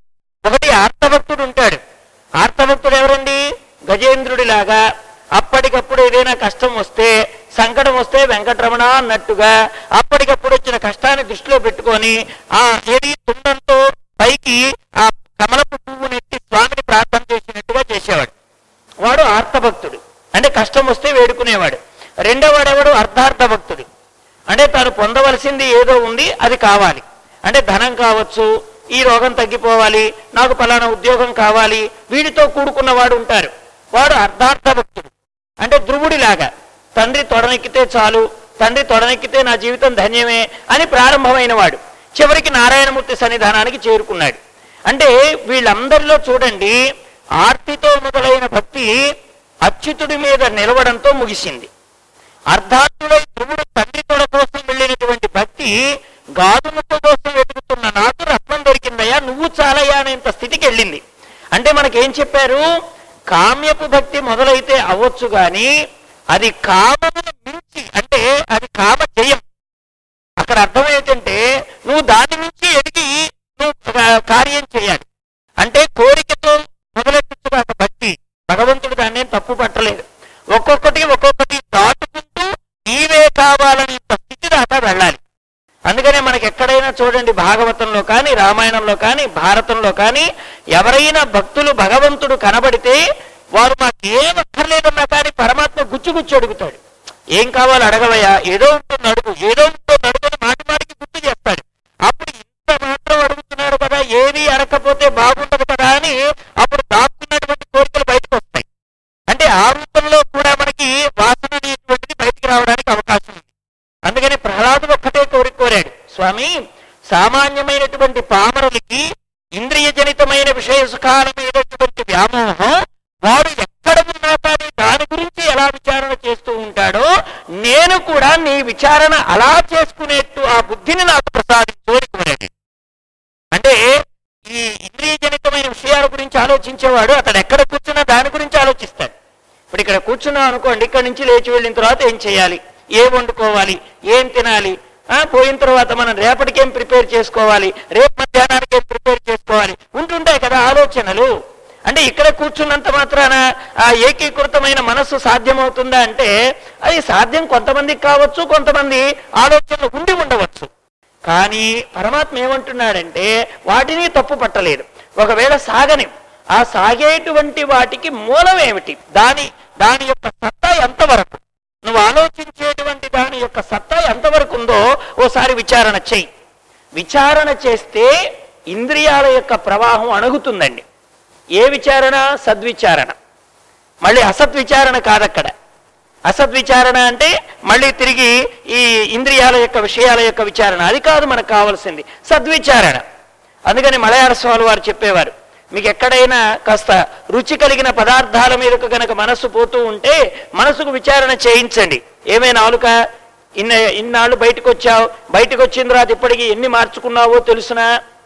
ఒకటి ఆర్తభక్తుడు ఉంటాడు ఆర్తభక్తుడు ఎవరండి గజేంద్రుడిలాగా అప్పటికప్పుడు ఏదైనా కష్టం వస్తే సంకటం వస్తే వెంకటరమణ అన్నట్టుగా అప్పటికప్పుడు వచ్చిన కష్టాన్ని దృష్టిలో పెట్టుకొని ఆ ఏది తుండంతో పైకి ఆ కమలపు పువ్వు నెట్టి స్వామిని ప్రార్థన చేసినట్టుగా చేసేవాడు వాడు ఆర్తభక్తుడు అంటే కష్టం వస్తే వేడుకునేవాడు రెండో వాడెవడు అర్ధార్థ భక్తుడు అంటే తాను పొందవలసింది ఏదో ఉంది అది కావాలి అంటే ధనం కావచ్చు ఈ రోగం తగ్గిపోవాలి నాకు పలానా ఉద్యోగం కావాలి వీడితో కూడుకున్నవాడు ఉంటారు వాడు అర్ధార్థ భక్తుడు అంటే ధ్రువుడిలాగా తండ్రి తొడనెక్కితే చాలు తండ్రి తొడనెక్కితే నా జీవితం ధన్యమే అని ప్రారంభమైన వాడు చివరికి నారాయణమూర్తి సన్నిధానానికి చేరుకున్నాడు అంటే వీళ్ళందరిలో చూడండి ఆర్తితో మొదలైన భక్తి అచ్యుతుడి మీద నిలవడంతో ముగిసింది అర్ధార్థుడై ధ్రువుడు తండ్రి తొడ కోసం వెళ్ళినటువంటి భక్తి గాదుముక్క కోసం వెతుకుతున్న నాకు రత్నం దొరికిందయ్యా నువ్వు చాలయ్యా అనేంత స్థితికి వెళ్ళింది అంటే మనకేం చెప్పారు కామ్యపు భక్తి మొదలైతే అవ్వచ్చు గాని అది కామమును మించి అంటే అది కామ జయం అక్కడ అర్థం ఏంటంటే నువ్వు దాని నుంచి ఎదిగి నువ్వు ఒక కార్యం చేయాలి అంటే కోరికతో మొదలెట్టుగా భక్తి భగవంతుడు దాన్ని ఏం తప్పు పట్టలేదు ఒక్కొక్కటి ఒక్కొక్కటి దాటుకుంటూ నీవే కావాలనేంత స్థితి దాకా వెళ్ళాలి అందుకనే మనకి ఎక్కడైనా చూడండి భాగవతంలో కానీ రామాయణంలో కానీ భారతంలో కానీ ఎవరైనా భక్తులు భగవంతుడు కనబడితే వారు మాకు ఏం అక్కర్లేదన్నా కానీ పరమాత్మ గుచ్చు గుచ్చు అడుగుతాడు ఏం కావాలి అడగవయ్యా ఏదో ఉంటుంది అడుగు ఏదో ఉంటుంది అడుగు అని మాటి మాటికి గుర్తు చేస్తాడు అప్పుడు ఇంత మాత్రం అడుగుతున్నాడు కదా ఏది అడగకపోతే బాగుండదు కదా అని అప్పుడు దాక్కున్నటువంటి కోరికలు బయటకు వస్తాయి అంటే ఆ రూపంలో కూడా వాసన అనేటువంటిది బయటికి రావడానికి అవకాశం ఉంది అందుకని ప్రహ్లాదుడు ఒక్కటే కోరిక కోరాడు స్వామి సామాన్యమైనటువంటి పామరులకి ఇంద్రియజనితమైన విషయ సుఖాల మీదటువంటి వ్యామోహం వాడు ఎక్కడ ఉన్నా కానీ దాని గురించి ఎలా విచారణ చేస్తూ ఉంటాడో నేను కూడా నీ విచారణ అలా చేసుకునేట్టు ఆ బుద్ధిని నాకు ప్రసాదించు అని కోరాడు అంటే ఈ ఇంద్రియజనితమైన విషయాల గురించి ఆలోచించేవాడు అతడు ఎక్కడ కూర్చున్నా దాని గురించి ఆలోచిస్తాడు ఇప్పుడు ఇక్కడ కూర్చున్నాం అనుకోండి ఇక్కడ నుంచి లేచి వెళ్ళిన తర్వాత ఏం చేయాలి ఏం వండుకోవాలి ఏం తినాలి ఆ, పోయిన తర్వాత మనం రేపటికేం ప్రిపేర్ చేసుకోవాలి రేపు మధ్యాహ్నానికి ఏం ప్రిపేర్ చేసుకోవాలి ఉంటుంటాయి కదా ఆలోచనలు అంటే ఇక్కడ కూర్చున్నంత మాత్రాన ఆ ఏకీకృతమైన మనస్సు సాధ్యమవుతుందా అంటే అది సాధ్యం కొంతమందికి కావచ్చు కొంతమంది ఆలోచనలు ఉండి ఉండవచ్చు కానీ పరమాత్మ ఏమంటున్నాడంటే వాటిని తప్పు పట్టలేదు ఒకవేళ సాగని ఆ సాగేటువంటి వాటికి మూలం ఏమిటి దాని దాని యొక్క సత్తా ఎంతవరకు నువ్వు ఆలోచించేటువంటి దాని యొక్క సత్తా ఎంతవరకు ఉందో ఓసారి విచారణ చెయ్యి విచారణ చేస్తే ఇంద్రియాల యొక్క ప్రవాహం అణుగుతుందండి ఏ విచారణ సద్విచారణ మళ్ళీ అసద్విచారణ కాదక్కడ అసద్విచారణ అంటే మళ్ళీ తిరిగి ఈ ఇంద్రియాల యొక్క విషయాల యొక్క విచారణ అది కాదు మనకు కావాల్సింది సద్విచారణ అందుకని మలయాళ స్వామి వారు చెప్పేవారు మీకు ఎక్కడైనా కాస్త రుచి కలిగిన పదార్థాల మీదకు గనక మనస్సు పోతూ ఉంటే మనసుకు విచారణ చేయించండి ఏమే నాలుక ఇన్న ఇన్నాళ్ళు బయటకు వచ్చావు బయటకు వచ్చిన తర్వాత ఇప్పటికి ఎన్ని మార్చుకున్నావో తెలుసునా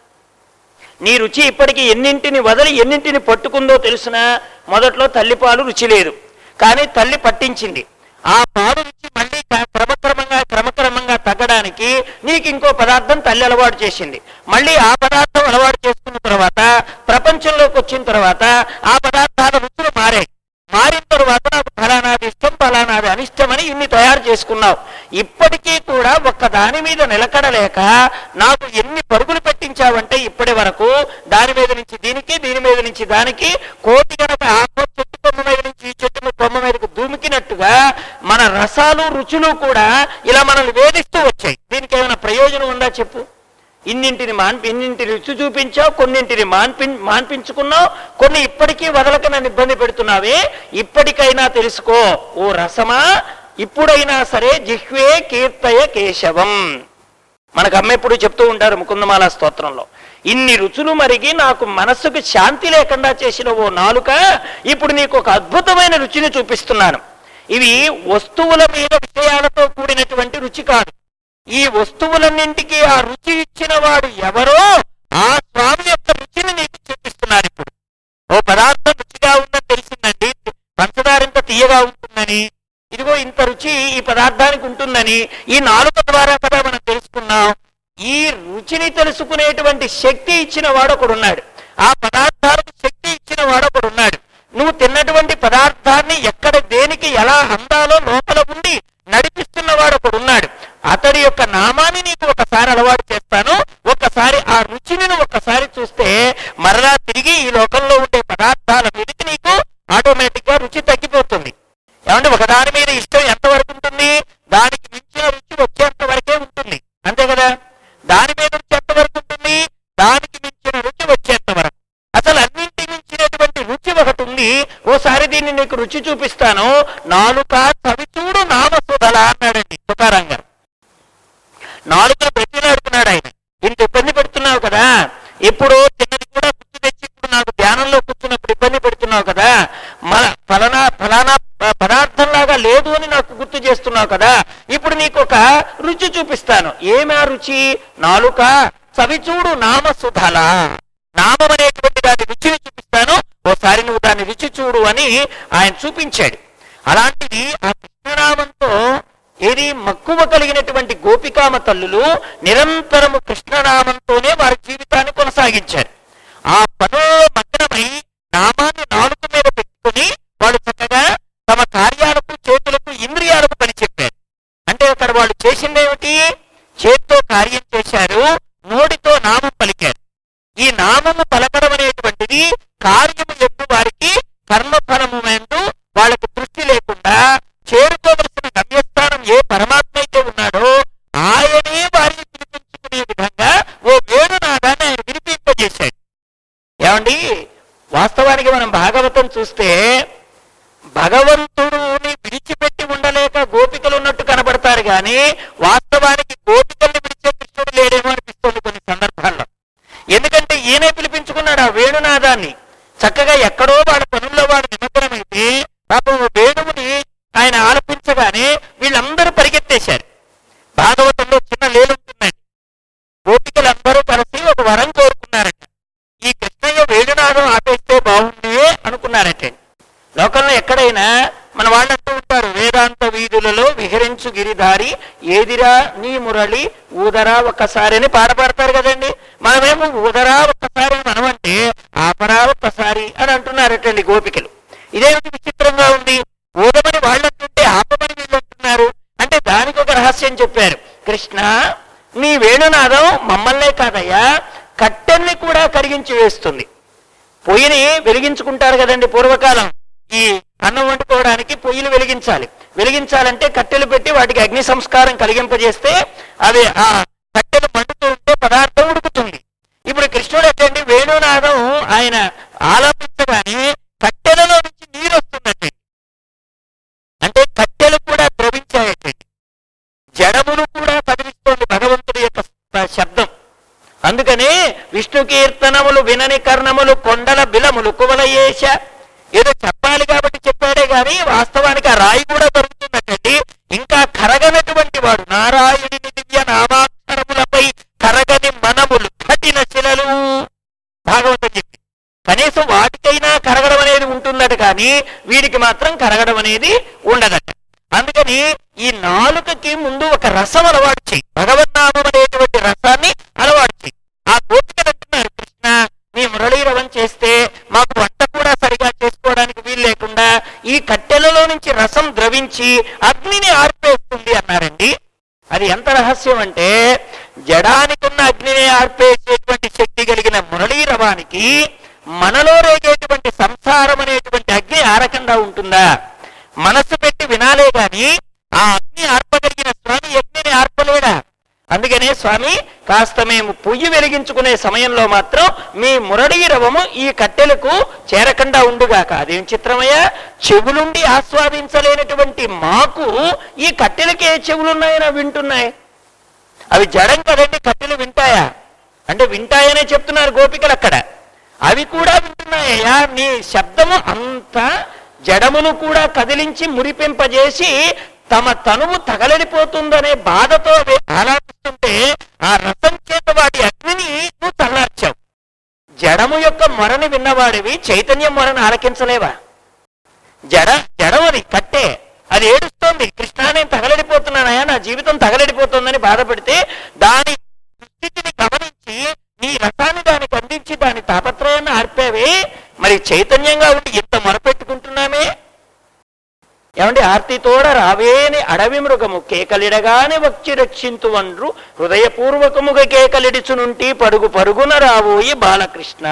నీ రుచి ఇప్పటికి ఎన్నింటిని వదిలి ఎన్నింటిని పట్టుకుందో తెలుసునా మొదట్లో తల్లిపాలు రుచి లేదు కానీ తల్లి పట్టించింది ఆ పాలు రుచి మళ్ళీ క- క్రమక్రమంగా క్రమక్రమంగా తగ్గడానికి నీకు ఇంకో పదార్థం తల్లి అలవాటు చేసింది మళ్ళీ ఆ పదార్థం అలవాటు చేసుకున్న తర్వాత ప్రపంచంలోకి వచ్చిన తర్వాత ఆ పదార్థాల రుచులు మారాయి మారిన తర్వాత నాకు ఫలానాది ఇష్టం ఫలానాది అనిష్టమని ఇన్ని తయారు చేసుకున్నావు ఇప్పటికీ కూడా ఒక్క దాని మీద నిలకడలేక నాకు ఎన్ని పరుగులు పెట్టించావంటే ఇప్పటి వరకు దాని మీద నుంచి దీనికి దీని మీద నుంచి దానికి కోటి గనక ఆ కోటి చెట్టు కొమ్మ మీద నుంచి ఈ చెట్టు కొమ్మ మీదకు దూమికినట్టుగా మన రసాలు రుచులు కూడా ఇలా మనల్ని వేధిస్తూ వచ్చాయి దీనికి ఏమైనా ప్రయోజనం ఉందా చెప్పు ఇన్నింటిని మాన్పి ఇన్నింటి రుచి చూపించావు కొన్నింటిని మాన్పి మాన్పించుకున్నావు కొన్ని ఇప్పటికీ వదలక నన్ను ఇబ్బంది పెడుతున్నావే ఇప్పటికైనా తెలుసుకో ఓ రసమా ఇప్పుడైనా సరే జిహ్వే కీర్తయ కేశవం మనకు అమ్మ ఎప్పుడు చెప్తూ ఉంటారు ముకుందమాల స్తోత్రంలో ఇన్ని రుచులు మరిగి నాకు మనస్సుకు శాంతి లేకుండా చేసిన ఓ నాలుక ఇప్పుడు నీకు ఒక అద్భుతమైన రుచిని చూపిస్తున్నాను ఇవి వస్తువుల మీద విషయాలతో కూడినటువంటి రుచి కాదు ఈ వస్తువులన్నింటికి ఆ రుచి ఇచ్చిన వాడు ఎవరో ఆ స్వామి యొక్క రుచిని నీకు చూపిస్తున్నారు ఇప్పుడు ఓ పదార్థం రుచిగా ఉందని తెలిసిందండి పంచదార ఇంత తీయగా ఉంటుందని ఇదిగో ఇంత రుచి ఈ పదార్థానికి ఉంటుందని ఈ నాలుక ద్వారా కదా మనం తెలుసుకున్నాం ఈ రుచిని తెలుసుకునేటువంటి శక్తి ఇచ్చిన వాడు ఒకడున్నాడు ఆ పదార్థాలకు శక్తి ఇచ్చిన వాడు ఒకడున్నాడు నువ్వు తిన్నటువంటి పదార్థాన్ని ఎక్కడ దేనికి ఎలా అందాలో లోపల ఉండి నడిపిస్తున్న వాడు ఒకడున్నాడు అతడి యొక్క నామాన్ని నీకు ఒకసారి అలవాటు చేస్తాను ఒక్కసారి ఆ రుచిని నువ్వు ఒక్కసారి చూస్తే మరలా తిరిగి ఈ లోకంలో ఉండే పదార్థాల మీదకి నీకు ఆటోమేటిక్ గా రుచి తగ్గిపోతుంది ఏమంటే ఒకదాని మీద ఇష్టం ఎంతవరకు ఉంటుంది దానికి మించిన రుచి వచ్చేంత వరకే ఉంటుంది అంతే కదా దాని మీద రుచి ఎంతవరకు ఉంటుంది దానికి మించిన రుచి వచ్చేంత వరకు అసలు అన్నింటి మించినటువంటి రుచి ఒకటి ఉంది ఓసారి దీన్ని నీకు రుచి చూపిస్తాను నాలుక చవిచూడు నామసుధల అన్నాడండి తుకారాం గారు నాలుగును బ్రతిలాడుతున్నాడు ఆయన ఇంత ఇబ్బంది పెడుతున్నావు కదా ఇప్పుడు చిన్నది కూడా గుర్తు తెచ్చి ఇప్పుడు నాకు ధ్యానంలో కూర్చున్నప్పుడు ఇబ్బంది పెడుతున్నావు కదా మన ఫలానా ఫలానా ప- పదార్థంలాగా లేదు అని నాకు గుర్తు చేస్తున్నావు కదా ఇప్పుడు నీకు ఒక రుచి చూపిస్తాను ఏమి ఆ రుచి నాలుక చవిచూడు నామసుధల నామం అనేటువంటి దాని రుచిని చూపిస్తాను ఓసారి నువ్వు దాని రుచి చూడు అని ఆయన చూపించాడు అలాంటిది ఆ కృష్ణనామంతో ఏది మక్కువ కలిగినటువంటి గోపికామ తల్లులు నిరంతరము కృష్ణనామంతోనే వారి జీవితాన్ని కొనసాగించారు ఆ పనుల మగ్నమై నామాన్ని నాలుగు మీద పెట్టుకుని వాళ్ళు చక్కగా తమ కార్యాలకు చేతులకు ఇంద్రియాలకు పని చెప్పారు అంటే అక్కడ వాళ్ళు చేసిందేమిటి చేత్తో కార్యం చేశారు నోటితో నామం పలికారు ఈ నామము పలకడం అనేటువంటిది కార్యము ఎందు వారికి కర్మఫలము ఎందు వాళ్ళకి దృష్టి లేకుండా చేరుకోవలసిన గమ్యస్థానం ఏ పరమాత్మ అయితే ఉన్నాడో ఆయనే వారిని పిలిపించుకునే విధంగా ఓ వేణునాదాన్ని ఆయన వినిపింపజేశాడు ఏమండి వాస్తవానికి మనం భాగవతం చూస్తే భగవంతుడుని విడిచిపెట్టి ఉండలేక గోపికలు ఉన్నట్టు కనబడతారు కానీ వాస్తవానికి గోపికల్ని విడిచే కృష్ణుడు లేడే ఈయనే పిలిపించుకున్నాడు ఆ వేణునాదాన్ని చక్కగా ఎక్కడో వాడి పనుల్లో వాడు నిమగ్నమైతే పాపం వేణువుని ఆయన ఆలపించగానే వీళ్ళందరూ పరిగెత్తేశారు భాగవతంలో చిన్న లేలుంటుందండి గోపికలందరూ కలిసి ఒక వరం కోరుకున్నారట ఈ కృష్ణయ్య వేణునాదం ఆపేస్తే బాగుంది అనుకున్నారట లోకంలో ఎక్కడైనా మన వాళ్ళు అంటూ ఉంటారు వేదాంత వీధులలో విహరించు గిరిధారి ఏదిరా నీ మురళి ఊదరా ఒక్కసారి అని పాట పాడతారు కదండి మనమేమో ఊదరా ఒక్కసారి అని మనమంటే ఆపరా ఒక్కసారి అని అంటున్నారటండి గోపికలు ఇదేమిటి విచిత్రంగా ఉంది ఊదమని వాళ్ళు అంటుంటే ఆపమని వీళ్ళు అంటున్నారు అంటే దానికి ఒక రహస్యం చెప్పారు కృష్ణ నీ వేణునాదం మమ్మల్నే కాదయ్యా కట్టెల్ని కూడా కరిగించి వేస్తుంది పొయ్యిని వెలిగించుకుంటారు కదండి పూర్వకాలం ఈ అన్నం వండుకోవడానికి పొయ్యిలు వెలిగించాలి వెలిగించాలంటే కట్టెలు పెట్టి వాటికి అగ్ని సంస్కారం కలిగింపజేస్తే అవి ఆ కట్టెలు మండుతూ ఉంటే పదార్థం ఉడుకుతుంది ఇప్పుడు కృష్ణుడు ఎట్టండి వేణునాదం ఆయన ఆలాపించగానే కట్టెలలో నుంచి నీరు వస్తున్నట్టు అంటే కట్టెలు కూడా ద్రవించాయటండి జడములు కూడా కదిలిస్తోంది భగవంతుడి యొక్క శ- శబ్దం అందుకనే విష్ణు కీర్తనములు వినని కర్ణములు కొండల బిలములు కువలయేశ ఏదో చెప్పాలి కాబట్టి చెప్పాడే గాని వాస్తవానికి ఆ రాయి కూడా దొరుకుతున్నట్టండి ఇంకా కరగనటువంటి వాడు నారాయణుని దివ్య నామాక్షరములపై కరగని మనములు కఠిన శిలలు భాగవతం చెప్పి కనీసం వాటికైనా కరగడం అనేది ఉంటుందట కానీ వీడికి మాత్రం కరగడం అనేది ఉండదట అందుకని ఈ నాలుకకి ముందు ఒక రసం అలవాటు చేయి భగవన్నామం అనేటువంటి రసాన్ని అలవాటు చేయి ఆ గోపికలు అంటున్నారు కృష్ణ నీ మురళీరవం చేస్తే మాకు వంట కూడా సరిగా చేసుకోవడానికి వీలు లేకుండా ఈ కట్టెలలో నుంచి రసం ద్రవించి అగ్నిని ఆర్పేస్తుంది అన్నారండి అది ఎంత రహస్యం అంటే జడానికున్న అగ్నిని ఆర్పేసేటువంటి శక్తి కలిగిన మురళీరవానికి మనలో రేగేటువంటి సంసారం అనేటువంటి అగ్ని ఆరకుండా ఉంటుందా మనస్సు పెట్టి వినాలే గాని ఆ అగ్ని ఆర్పగలిగిన స్వామి అగ్నిని ఆర్పలేడా అందుకనే స్వామి కాస్త మేము పొయ్యి వెలిగించుకునే సమయంలో మాత్రం మీ మురళీరవము ఈ కట్టెలకు చేరకుండా ఉండుగాక అదేం చిత్రమయ్యా చెవులుండి ఆస్వాదించలేనటువంటి మాకు ఈ కట్టెలకి ఏ చెవులున్నాయని అవి వింటున్నాయి అవి జడం కదండి కట్టెలు వింటాయా అంటే వింటాయనే చెప్తున్నారు గోపికలు అక్కడ అవి కూడా వింటున్నాయా నీ శబ్దము అంత జడమును కూడా కదిలించి మురిపింపజేసి తమ తనువు తగలడిపోతుందనే బాధతో అవి ఆలాపిస్తుంటే ఆ రసం చేత వాటి అగ్నిని నువ్వు చల్లార్చావు జడము యొక్క మొరని విన్నవాడివి చైతన్యం మొరని ఆలకించలేవా జడ జడమది కట్టే అది ఏడుస్తోంది కృష్ణ నేను తగలడిపోతున్నానయా నా జీవితం తగలడిపోతుందని బాధపడితే దాని స్థితిని గమనించి నీ రసాన్ని దానికి అందించి దాని తాపత్రయాన్ని ఆర్పేవే మరి చైతన్యంగా ఉండి ఇంత మొరపెట్టుకుంటున్నామే ఏమండి ఆర్తితోడ రావేని అడవి మృగము కేకలిడగానే వచ్చి రక్షింతు వండ్రు హృదయపూర్వకముగా కేకలిడిచునుంటి పరుగు పరుగున రాబోయి బాలకృష్ణ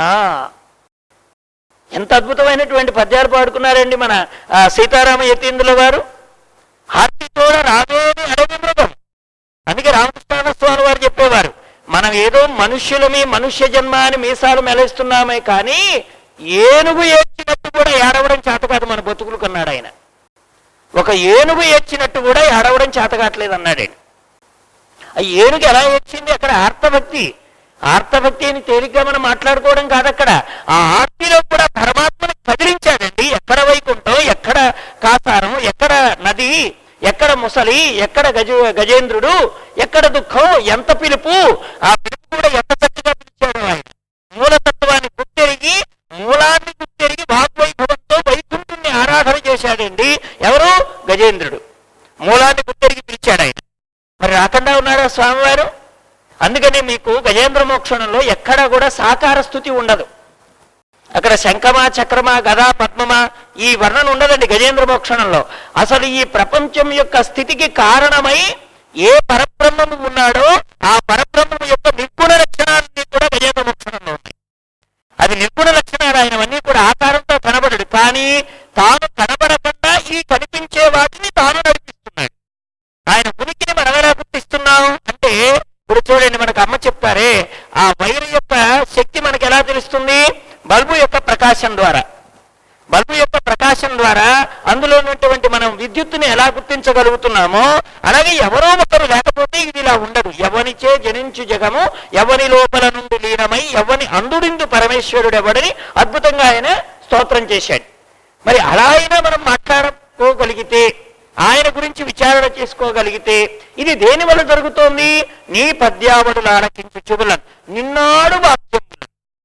ఎంత అద్భుతమైనటువంటి పద్యాలు పాడుకున్నారండి మన ఆ, సీతారామ యతీంద్రుల వారు ఆర్తితోడ రావేని అడవి మృగం అందుకే రామకృష్ణ స్వామి వారు చెప్పేవారు మనం ఏదో మనుష్యులమి మనుష్య జన్మ అని మీసాలు మెలేస్తున్నామే కానీ ఏనుగు ఏడ్చినట్టు కూడా ఏడవడం చేత కాదు మన బతుకులు కన్నాడు ఆయన ఒక ఏనుగు ఏడ్చినట్టు కూడా ఏడవడం చేత కావట్లేదు అన్నాడు ఆయన ఆ ఏనుగు ఎలా ఏడ్చింది అక్కడ ఆర్తభక్తి ఆర్తభక్తి అని తేలిగ్గా మనం మాట్లాడుకోవడం కాదు అక్కడ ఆ ఆర్తిలో కూడా పరమాత్మను కదిలించాడండి ఎక్కడ వైకుంఠం ఎక్కడ కాసారం ఎక్కడ నది ఎక్కడ ముసలి ఎక్కడ గజ గజేంద్రుడు ఎక్కడ దుఃఖం ఎంత పిలుపు ఆ పిలుపు కూడా ఎంత చక్కగా పిలిచాడు ఆయన మూలతత్వాన్ని గుర్తెరిగి మూలాన్ని గుర్తెరిగి వాగ్వైభవంతో వైకుంఠుణ్ణి ఆరాధన చేశాడండి ఎవరు గజేంద్రుడు మూలాన్ని గుర్తెరిగి పిలిచాడు ఆయన మరి రాకుండా ఉన్నారా స్వామివారు అందుకని మీకు గజేంద్ర మోక్షణంలో ఎక్కడా కూడా సాకార స్థుతి ఉండదు అక్కడ శంఖమా చక్రమా గదా పద్మమా ఈ వర్ణన ఉండదండి గజేంద్ర మోక్షణంలో అసలు ఈ ప్రపంచం యొక్క స్థితికి కారణమై ఏ పరబ్రహ్మము ఉన్నాడో ఆ పరబ్రహ్మము యొక్క నిర్గుణ లక్షణాన్ని కూడా గజేంద్ర మోక్షణంలో ఉన్నాయి అది నిర్గుణ లక్షణాలు ఆయనవన్నీ కూడా ఆకారంతో కనబడడు కానీ తాను కనబడకుండా ఈ కనిపించే వాటిని తాను నడిపిస్తున్నాడు ఆయన ఉనికిని మనం ఎలా గుర్తిస్తున్నాం అంటే ఇప్పుడు చూడండి మనకు అమ్మ చెప్పారే ఆ వైర్ యొక్క శక్తి మనకు ఎలా తెలుస్తుంది బల్బు యొక్క ప్రకాశం ద్వారా బల్బు యొక్క ప్రకాశం ద్వారా అందులో ఉన్నటువంటి మనం విద్యుత్తుని ఎలా గుర్తించగలుగుతున్నామో అలాగే ఎవరో ఒకరు లేకపోతే ఇది ఇలా ఉండదు ఎవనిచే జనించు జగము ఎవని లోపల నుండి లీనమై ఎవని అందుడిందు పరమేశ్వరుడు ఎవడని అద్భుతంగా ఆయన స్తోత్రం చేశాడు మరి అలా అయినా మనం మాట్లాడుకోగలిగితే ఆయన గురించి విచారణ చేసుకోగలిగితే ఇది దేని వల్ల జరుగుతోంది నీ పద్యావడులు ఆలకించు చెవులను నిన్నాడు వాక్యములు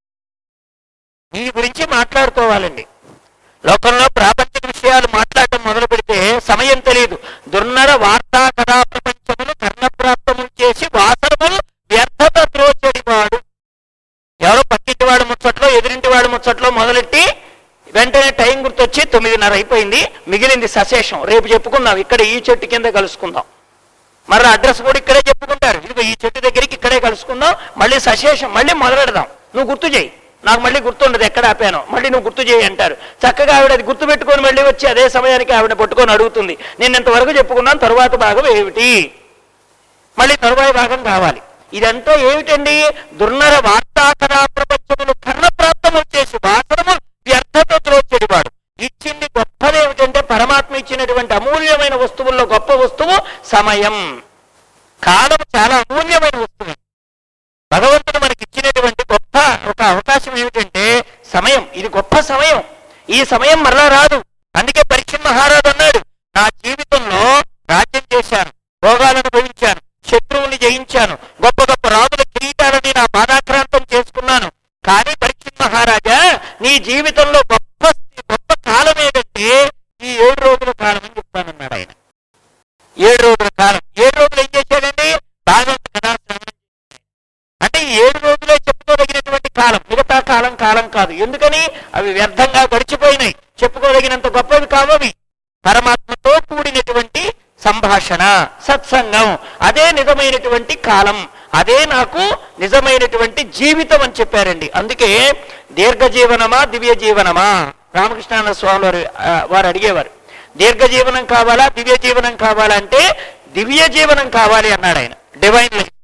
నీ గురించి మాట్లాడుకోవాలండి లోకంలో ప్రాపంచిక విషయాలు మాట్లాడటం మొదలు పెడితే సమయం తెలియదు దుర్నర వార్తా కథా ప్రపంచములు కర్ణప్రాప్తములు చేసి వాసనములు వ్యర్థత త్రోచెడివాడు ఎవరో పక్కింటి వాడు ముచ్చట్లో ఎదురింటి వాడు ముచ్చట్లో మొదలెట్టి వెంటనే టైం గుర్తొచ్చి తొమ్మిదిన్నర అయిపోయింది మిగిలింది సశేషం రేపు చెప్పుకుందాం ఇక్కడ ఈ చెట్టు కింద కలుసుకుందాం మరి అడ్రస్ కూడా ఇక్కడే చెప్పుకుంటారు ఇదిగో ఈ చెట్టు దగ్గరికి ఇక్కడే కలుసుకుందాం మళ్ళీ సశేషం మళ్ళీ మొదలెడదాం నువ్వు గుర్తు చేయి నాకు మళ్ళీ గుర్తుండదు ఎక్కడ ఆపాను మళ్ళీ నువ్వు గుర్తు చేయి అంటారు చక్కగా ఆవిడ అది గుర్తు పెట్టుకొని మళ్ళీ వచ్చి అదే సమయానికి ఆవిడ పట్టుకొని అడుగుతుంది నేను ఇంతవరకు చెప్పుకున్నాను తరువాత భాగం ఏమిటి మళ్ళీ తరువాయి భాగం కావాలి ఇదంతా ఏమిటండి దుర్నర వార్తా కథా ప్రపంచములు కర్ణప్రాప్తం వచ్చేసి వాసనము వ్యర్థతలో చెడివాడు ఇచ్చింది గొప్పది ఏమిటంటే పరమాత్మ ఇచ్చినటువంటి అమూల్యమైన వస్తువుల్లో గొప్ప వస్తువు సమయం కాలం చాలా అమూల్యమైన వస్తువు భగవంతుడు మనకి ఇచ్చినటువంటి గొప్ప ఒక అవకాశం ఏమిటంటే సమయం ఇది గొప్ప సమయం ఈ సమయం మరలా రాదు అందుకే పరీక్ష మహారాజు అన్నాడు నా జీవితంలో రాజ్యం చేశాను భోగాలను అనుభవించాను శత్రువుని జయించాను గొప్ప గొప్ప రాజుల కిరీటాలని నా పాదాక్రాంతం చేసుకున్నాను కానీ పరీక్ష మహారాజా నీ జీవితంలో గొప్ప గొప్ప కాలం ఏదంటే ఈ ఏడు రోజుల కాలం అని చెప్తానన్నాడు ఆయన ఏడు రోజుల కాలం ఏడు రోజులు ఏం చేశాడండి భాగవత కథా శ్రవణం అంటే ఈ ఏడు రోజులే చెప్పుకోదగినటువంటి కాలం మిగతా కాలం కాలం కాదు ఎందుకని అవి వ్యర్థంగా గడిచిపోయినాయి చెప్పుకోదగినంత గొప్పవి కావవి పరమాత్మతో కూడినటువంటి సంభాషణ సత్సంగం అదే నిజమైనటువంటి కాలం అదే నాకు నిజమైనటువంటి జీవితం అని చెప్పారండి అందుకే దీర్ఘ జీవనమా దివ్య జీవనమా రామకృష్ణానంద స్వామి వారు ఆ, వారు అడిగేవారు దీర్ఘ జీవనం కావాలా దివ్య జీవనం కావాలా అంటే దివ్య జీవనం కావాలి అన్నాడు ఆయన డివైన్ లైఫ్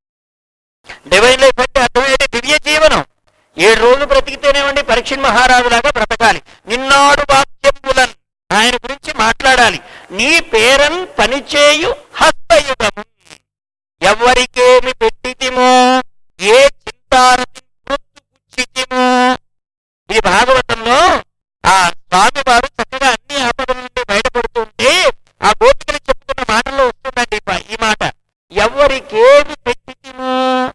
డివైన్ లైఫ్ అంటే అర్థం ఏంటి దివ్య జీవనం ఏడు రోజులు బ్రతికితేనేమండి పరీక్ష మహారాజులాగా బ్రతకాలి నిన్నాడు వాక్యములన్ ఆయన గురించి మాట్లాడాలి నీ పేరన్ పనిచేయు హస్తయుగము ఎవరికేమి పెట్టితిమో ఏ చింతారతి పుచ్చితిమో ఈ భాగవతంలో ఆ స్వామి వారు చక్కగా అన్ని ఆపదల నుండి బయటపడుతుంటే ఆ గోపికలు చెప్పుకున్న మాటల్లో వస్తుందండి ఈ ప- ఈ మాట ఎవరికేమి పెట్టితిమో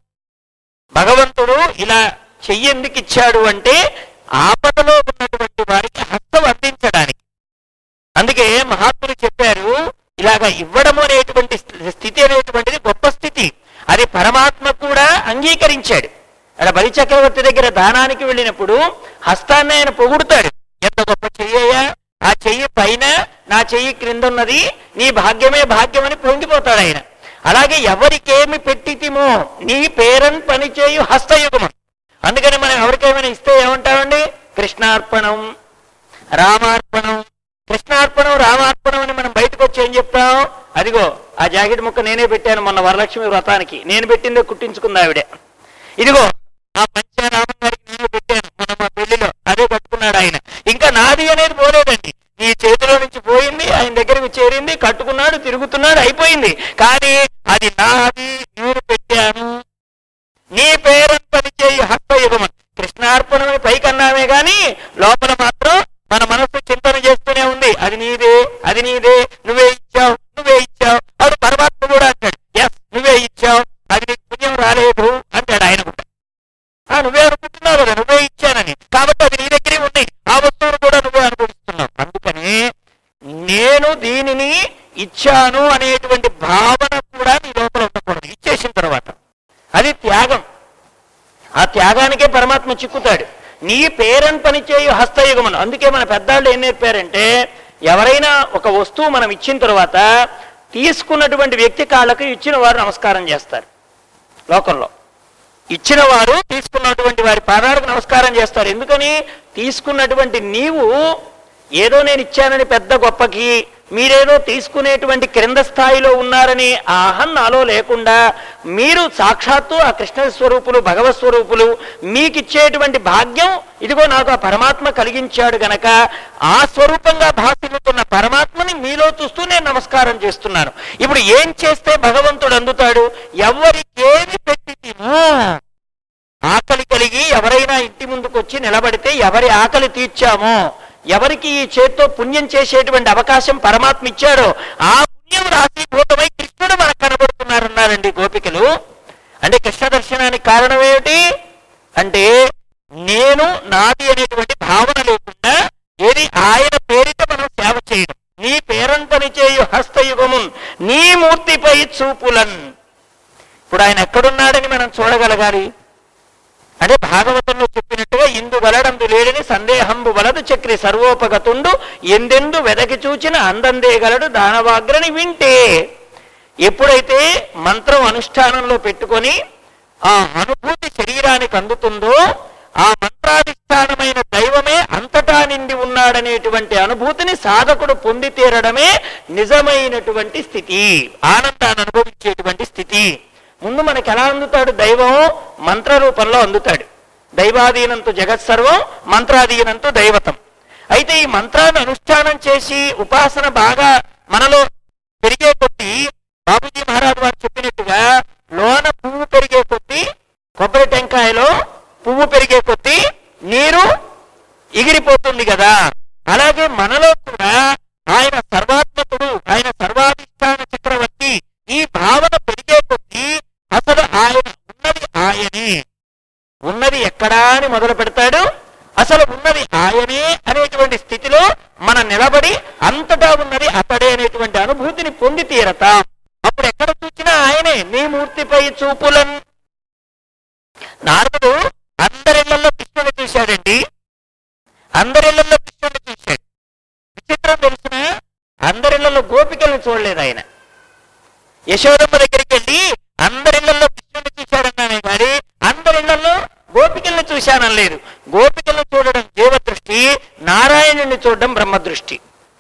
భగవంతుడు ఇలా చెయ్యెందుకు ఇచ్చాడు అంటే ఆపదలో ఉన్నటువంటి వారికి హస్తం అందించడానికి అందుకే మహాత్ములు చెప్పారు ఇలాగ ఇవ్వడము అనేటువంటి స్థి- స్థితి అనేటువంటిది గొప్ప స్థితి అది పరమాత్మ కూడా అంగీకరించాడు అక్కడ బలి చక్రవర్తి దగ్గర దానానికి వెళ్ళినప్పుడు హస్తాన్ని ఆయన పొగుడుతాడు ఎంత గొప్ప చెయ్యయ్యా ఆ చెయ్యి పైన నా చెయ్యి క్రింద ఉన్నది నీ భాగ్యమే భాగ్యమని పొంగిపోతాడు ఆయన అలాగే ఎవరికేమి పెట్టితిమో నీ పేరన్ పనిచేయు హస్తయుగము అందుకని మనం ఎవరికేమైనా ఇస్తే ఏమంటామండి కృష్ణార్పణం రామార్పణం కృష్ణార్పణం రామార్పణం అని మనం బయటకు వచ్చి ఏం చెప్తాం అదిగో ఆ జాకెట్ ముక్క నేనే పెట్టాను మొన్న వరలక్ష్మి వ్రతానికి నేను పెట్టిందే కుట్టించుకుంది ఆవిడ ఇదిగో ఆ పంచారామం గారికి నేను పెట్టాను మొన్న మా పెళ్లిలో అదే కట్టుకున్నాడు ఆయన ఇంకా నాది అనేది పోలేదండి నీ చేతిలో నుంచి పోయింది ఆయన దగ్గరికి చేరింది కట్టుకున్నాడు తిరుగుతున్నాడు అయిపోయింది కానీ అది నాది నేను పెట్టాను నీ పేరు పనిచేయి హస్తయుగమన్ కృష్ణార్పణమని పైకి అన్నామే గాని లోపల మాత్రం మన మనస్సు చింతన చేస్తూనే ఉంది అది నీదే అది నీదే నువ్వే ఇచ్చావు నువ్వే ఇచ్చావు అది పరమాత్మ కూడా అంటాడు ఎస్ నువ్వే ఇచ్చావు అది నీకు పుణ్యం రాలేదు అంటాడు ఆయన కూడా ఆ నువ్వే అనుకుంటున్నావు కదా నువ్వే ఇచ్చానని కాబట్టి అది నీ దగ్గరే ఉంది ఆ వస్తువును కూడా నువ్వే అనుభవిస్తున్నావు అందుకని నేను దీనిని ఇచ్చాను అనేటువంటి భావన కూడా నీ లోపల ఉండకూడదు ఇచ్చేసిన తర్వాత అది త్యాగం ఆ త్యాగానికే పరమాత్మ చిక్కుతాడు నీ పేరన్ పనిచేయు హస్తయుగమును అందుకే మన పెద్దాళ్ళు ఏం నేర్పారంటే ఎవరైనా ఒక వస్తువు మనం ఇచ్చిన తర్వాత తీసుకున్నటువంటి వ్యక్తి కాళ్ళకు ఇచ్చిన వారు నమస్కారం చేస్తారు లోకంలో ఇచ్చిన వారు తీసుకున్నటువంటి వారి పాదాలకు నమస్కారం చేస్తారు ఎందుకని తీసుకున్నటువంటి నీవు ఏదో నేను ఇచ్చానని పెద్ద గొప్పకి మీరేదో తీసుకునేటువంటి క్రింద స్థాయిలో ఉన్నారని ఆ అహం నాలో లేకుండా మీరు సాక్షాత్తు ఆ కృష్ణ స్వరూపులు భగవత్ స్వరూపులు మీకిచ్చేటువంటి భాగ్యం ఇదిగో నాకు ఆ పరమాత్మ కలిగించాడు గనక ఆ స్వరూపంగా భాసిల్లుతున్న పరమాత్మని మీలో చూస్తూ నేను నమస్కారం చేస్తున్నాను ఇప్పుడు ఏం చేస్తే భగవంతుడు అందుతాడు ఎవరికి ఏది పెట్టి తినో ఆకలి కలిగి ఎవరైనా ఇంటి ముందుకు వచ్చి నిలబడితే ఎవరి ఆకలి తీర్చామో ఎవరికి ఈ చేత్తో పుణ్యం చేసేటువంటి అవకాశం పరమాత్మ ఇచ్చాడో ఆ పుణ్యం రాశీభూతమై కృష్ణుడు మనకు కనబడుతున్నారన్నారండి గోపికలు అంటే కృష్ణ దర్శనానికి కారణం ఏమిటి అంటే నేను నాది అనేటువంటి భావన లేకుండా ఏది ఆయన పేరిట మనం సేవ చేయడం నీ పేరంతని చేయు హస్తయుగమున్ నీ మూర్తిపై చూపులన్ ఇప్పుడు ఆయన ఎక్కడున్నాడని మనం చూడగలగాలి అంటే భాగవతంలో చెప్పినట్టుగా ఇందు గలడందు లేడని సందేహంబు వలదు చక్రి సర్వోపగతుండు ఎందెందు వెదకి చూచిన అందందే గలడు దానవాగ్రని వింటే ఎప్పుడైతే మంత్రం అనుష్ఠానంలో పెట్టుకొని ఆ అనుభూతి శరీరానికి అందుతుందో ఆ మంత్రాధిష్టానమైన దైవమే అంతటా నిండి ఉన్నాడనేటువంటి అనుభూతిని సాధకుడు పొంది తీరడమే నిజమైనటువంటి స్థితి ఆనందాన్ని అనుభవించేటువంటి స్థితి ముందు మనకి ఎలా అందుతాడు దైవం మంత్ర రూపంలో అందుతాడు దైవాధీనంతో జగత్సర్వం మంత్రాధీనంతో దైవతం అయితే ఈ మంత్రాన్ని అనుష్ఠానం చేసి ఉపాసన బాగా మనలో పెరిగే కొద్దీ బాబుజీ మహారాజు వారు చెప్పినట్టుగా లోన పువ్వు పెరిగే కొద్దీ కొబ్బరి టెంకాయలో పువ్వు పెరిగే కొద్దీ నీరు ఎగిరిపోతుంది కదా అలాగే మనలో కూడా ఆయన సర్వాత్మకుడు ఆయన సర్వాధిష్టాన చక్రవర్తి ఈ భావన పెరిగే కొద్దీ అసలు ఆయన ఉన్నది ఆయనే ఉన్నది ఎక్కడా అని మొదలు పెడతాడు అసలు ఉన్నది ఆయనే అనేటువంటి స్థితిలో మనం నిలబడి అంతటా ఉన్నది అతడే అనేటువంటి అనుభూతిని పొంది తీరతాం అప్పుడు ఎక్కడ చూసినా ఆయనే నీ మూర్తిపై చూపులన్ నారదుడు అందరిళ్లలో కృష్ణుని చూశాడండి అందరిళ్లలో కృష్ణుని చూశాడు విచిత్రం తెలిసిన అందరిళ్లలో గోపికలను చూడలేదు ఆయన యశోదమ్మ దగ్గరికి వెళ్ళి అందరిళ్లలో కృష్ణుని చూశాడన్నానే కానీ అందరిళ్లలో గోపికలను చూశానలేదు గోపికలను చూడడం జీవదృష్టి నారాయణుని చూడడం బ్రహ్మదృష్టి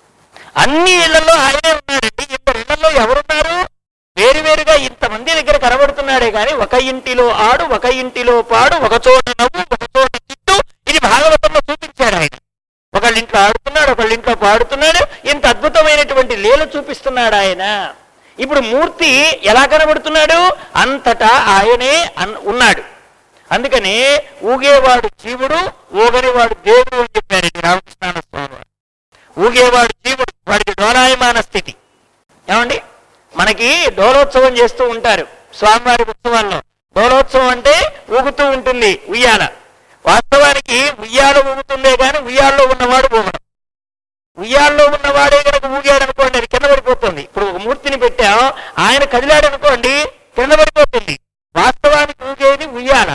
అన్ని ఇళ్లలో ఆయనే ఉన్నాడండి ఇద్దరు ఇళ్లలో ఎవరున్నారు వేరువేరుగా ఇంతమంది దగ్గర కనబడుతున్నాడే కానీ ఒక ఇంటిలో ఆడు ఒక ఇంటిలో పాడు ఒక చోట నవ్వు ఒక చోట చిట్టు ఇది భాగవతంలో చూపించాడు ఆయన ఒకళ్ళింట్లో ఆడుతున్నాడు ఒకళ్ళింట్లో పాడుతున్నాడు ఇంత అద్భుతమైనటువంటి లీల చూపిస్తున్నాడు ఆయన ఇప్పుడు మూర్తి ఎలా కనబడుతున్నాడు అంతటా ఆయనే అన్- ఉన్నాడు అందుకని ఊగేవాడు జీవుడు ఊగనివాడు దేవుడు అని చెప్పారండి రామకృష్ణ స్వామి వారు. ఊగేవాడు జీవుడు వాడికి డోలాయమాన స్థితి ఏమండి మనకి డోలోత్సవం చేస్తూ ఉంటారు స్వామివారి ఉత్సవాల్లో డోలోత్సవం అంటే ఊగుతూ ఉంటుంది ఉయ్యాల వాస్తవానికి ఉయ్యాల ఊగుతుందే కానీ ఉయ్యాల్లో ఉన్నవాడు ఊగడం ఉయ్యాల్లో ఉన్నవాడే కనుక ఊగాడు అనుకోండి అది కింద పడిపోతుంది ఇప్పుడు ఒక మూర్తిని పెట్టాం ఆయన కదిలాడు అనుకోండి కింద పడిపోతుంది వాస్తవానికి ఊగేది ఉయ్యాల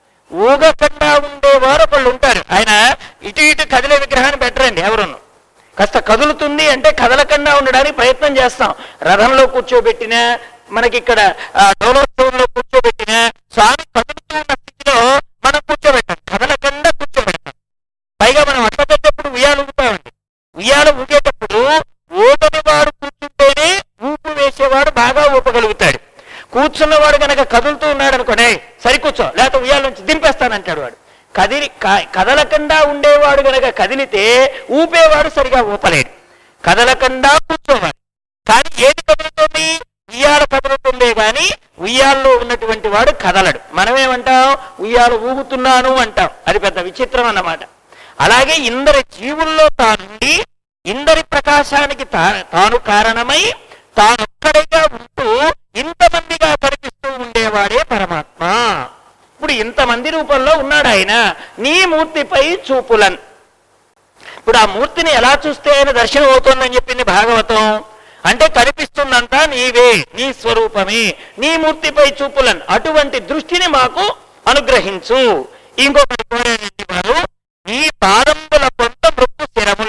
ఊగకుండా ఉండేవారు ఒకళ్ళు ఉంటారు ఆయన ఇటు ఇటు కదిలే విగ్రహాన్ని పెట్టరండి ఎవరును కాస్త కదులుతుంది అంటే కదలకుండా ఉండడానికి ప్రయత్నం చేస్తాం రథంలో కూర్చోబెట్టినా మనకి ఇక్కడ ఆ, డోలోత్సవంలో కూర్చోబెట్టినా స్వామి కదులుతూ ఉన్న స్థితిలో మనం కూర్చోబెట్టాం కదలకుండా కూర్చోబెట్టాం పైగా మనం అట్టపెట్టేప్పుడు ఉయ్యాలు ఊగుతామండి ఉయ్యాలు ఊగేటప్పుడు ఊగని వాడు కూర్చుంటేనే ఊపు వేసేవాడు బాగా ఊపగలుగుతాడు కూర్చున్నవాడు కనుక కదులుతూ ఉన్నాడు అనుకోనే సరి కూర్చో లేకపోతే ఉయ్యాల నుంచి దింపేస్తానంటాడు వాడు కదిలి క- కదలకుండా ఉండేవాడు గనక కదిలితే ఊపేవాడు సరిగా ఊపలేడు కదలకుండా కూర్చోవాలి కానీ ఏది కదులుతుంది ఉయ్యాల కదులుతుందే గాని ఉయ్యాల్లో ఉన్నటువంటి వాడు కదలడు మనమేమంటాం ఉయ్యాల ఊగుతున్నాను అంటాం అది పెద్ద విచిత్రం అన్నమాట అలాగే ఇందరి జీవుల్లో తానుండి ఇందరి ప్రకాశానికి తా- తాను కారణమై తానొక్కడిగా ఉంటూ ఇంతమందిగా కనిపిస్తూ ఉండేవాడే పరమాత్మ ఇప్పుడు ఇంతమంది రూపంలో ఉన్నాడు ఆయన నీ మూర్తిపై చూపులన్ ఇప్పుడు ఆ మూర్తిని ఎలా చూస్తే ఆయన దర్శనం అవుతోందని చెప్పింది భాగవతం అంటే కనిపిస్తుందంతా నీవే నీ స్వరూపమే నీ మూర్తిపై చూపులన్ అటువంటి దృష్టిని మాకు అనుగ్రహించు ఇంకొకటి కోరానండి వారు నీ పాదంబుల కొంత మృత్తు స్థిరములు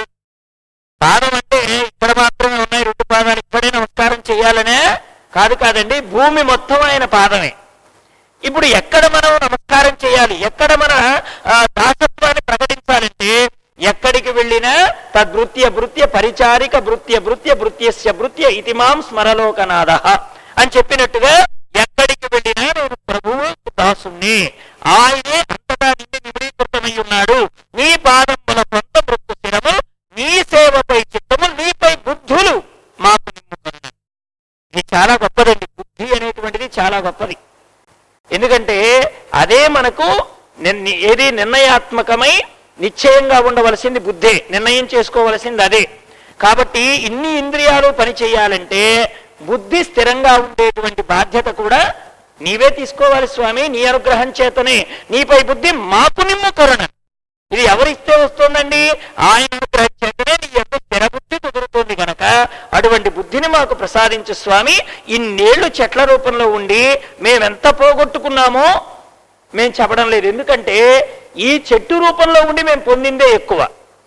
పాదం అంటే ఇక్కడ మాత్రమే ఉన్నాయి రెండు పాదాలు ఇక్కడే నమస్కారం చేయాలనే కాదు కాదండి భూమి మొత్తం ఆయన పాదమే ఇప్పుడు ఎక్కడ మనం నమస్కారం చేయాలి ఎక్కడ మన ఆ, దాసత్వాన్ని ప్రకటించాలంటే ఎక్కడ ఎక్కడికి వెళ్ళినా తద్భృత్య భృత్య పరిచారిక భృత్య భృత్య భృత్యస్య భృత్య ఇతి మాం స్మరలోకనాథ అని చెప్పినట్టుగా ఎక్కడికి వెళ్ళినా నేను ప్రభువు దాసుని ఆయనే అంతటా నిన్ను నిమిడీకృతమై ఉన్నాడు నీ పాదముల కొంత మృత్యు స్థిరము నీ సేవపై చిత్తము నీపై బుద్ధులు మాకు నిమ్ముకున్నాయి ఇది చాలా గొప్పదండి బుద్ధి అనేటువంటిది చాలా గొప్పది ఎందుకంటే అదే మనకు నిర్ని- ఏది నిర్ణయాత్మకమై నిశ్చయంగా ఉండవలసింది బుద్ధే నిర్ణయం చేసుకోవలసింది అదే కాబట్టి ఇన్ని ఇంద్రియాలు పని చేయాలంటే బుద్ధి స్థిరంగా ఉండేటువంటి బాధ్యత కూడా నీవే తీసుకోవాలి స్వామి నీ అనుగ్రహం చేతనే నీపై బుద్ధి మాకు నిమ్ము కరుణ ఇది ఎవరిస్తే వస్తుందండి ఆయన అనుగ్రహం చేతనే నీ యొక్క స్థిర బుద్ధి కుదురుతుంది గనక అటువంటి బుద్ధిని మాకు ప్రసాదించు స్వామి ఇన్నేళ్లు చెట్ల రూపంలో ఉండి మేమెంత పోగొట్టుకున్నామో మేము చెప్పడం లేదు ఎందుకంటే ఈ చెట్టు రూపంలో ఉండి మేము పొందిందే ఎక్కువ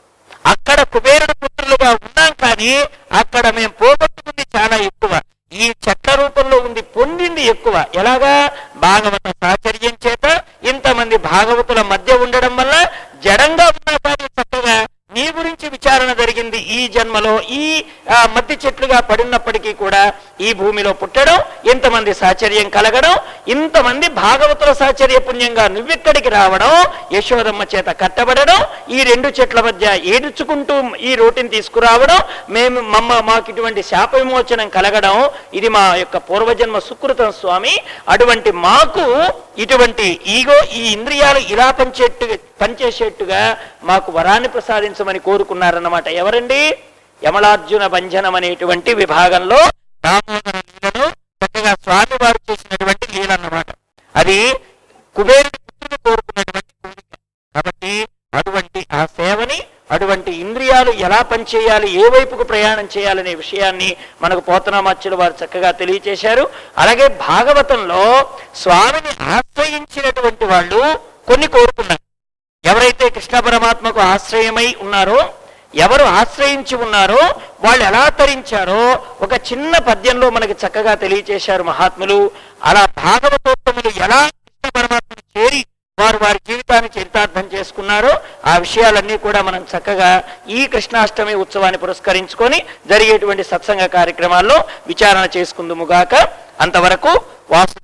అక్కడ కుబేరుడు పుత్రులుగా ఉన్నాం కానీ అక్కడ మేము పోగొట్టుకుంది చాలా ఎక్కువ ఈ చెట్ల రూపంలో ఉంది పొందింది ఎక్కువ ఎలాగా భాగవత సాచర్యం చేత ఇంతమంది భాగవతుల మధ్య ఉండడం వల్ల జడంగా ఉన్నా కానీ చక్కగా నీ గురించి విచారణ జరిగింది ఈ జన్మలో ఈ ఆ, మద్ది చెట్లుగా పడినప్పటికీ కూడా ఈ భూమిలో పుట్టడం ఇంతమంది సాచర్యం కలగడం ఇంతమంది భాగవతుల సాచర్య పుణ్యంగా నువ్వెక్కడికి రావడం యశోదమ్మ చేత కట్టబడడం ఈ రెండు చెట్ల మధ్య ఏడుచుకుంటూ ఈ రోటిని తీసుకురావడం మేము మమ్మ మాకు ఇటువంటి శాప విమోచనం కలగడం ఇది మా యొక్క పూర్వజన్మ సుకృతం స్వామి అటువంటి మాకు ఇటువంటి ఈగో ఈ ఇంద్రియాలు ఇలా పనిచేట్టు పనిచేసేట్టుగా మాకు వరాన్ని ప్రసాదించమని కోరుకున్నారన్నమాట ఎవరండి యమలార్జున భంజనం అనేటువంటి విభాగంలో దామోదర లీలను చక్కగా స్వామి వారు చేసినటువంటి లీల అన్నమాట అది కుబేరుడి పుత్రుడు కోరుకున్నటువంటి కోరిక కాబట్టి అటువంటి ఆ సేవని అటువంటి ఇంద్రియాలు ఎలా పనిచేయాలి ఏ వైపుకు ప్రయాణం చేయాలనే విషయాన్ని మనకు పోతనామాచ్యులు వారు చక్కగా తెలియచేశారు అలాగే భాగవతంలో స్వామిని ఆశ్రయించినటువంటి వాళ్ళు కొన్ని కోరుకున్నారు ఎవరైతే కృష్ణ పరమాత్మకు ఆశ్రయమై ఉన్నారో ఎవరు ఆశ్రయించి ఉన్నారో వాళ్ళు ఎలా తరించారో ఒక చిన్న పద్యంలో మనకి చక్కగా తెలియచేశారు మహాత్ములు అలా భాగవతోత్తములు ఎలా కృష్ణ పరమాత్మను చేరి వారు వారి జీవితాన్ని చరితార్థం చేసుకున్నారో ఆ విషయాలన్నీ కూడా మనం చక్కగా ఈ కృష్ణాష్టమి ఉత్సవాన్ని పురస్కరించుకొని జరిగేటువంటి సత్సంగ కార్యక్రమాల్లో విచారణ చేసుకుందుముగాక అంతవరకు వాసు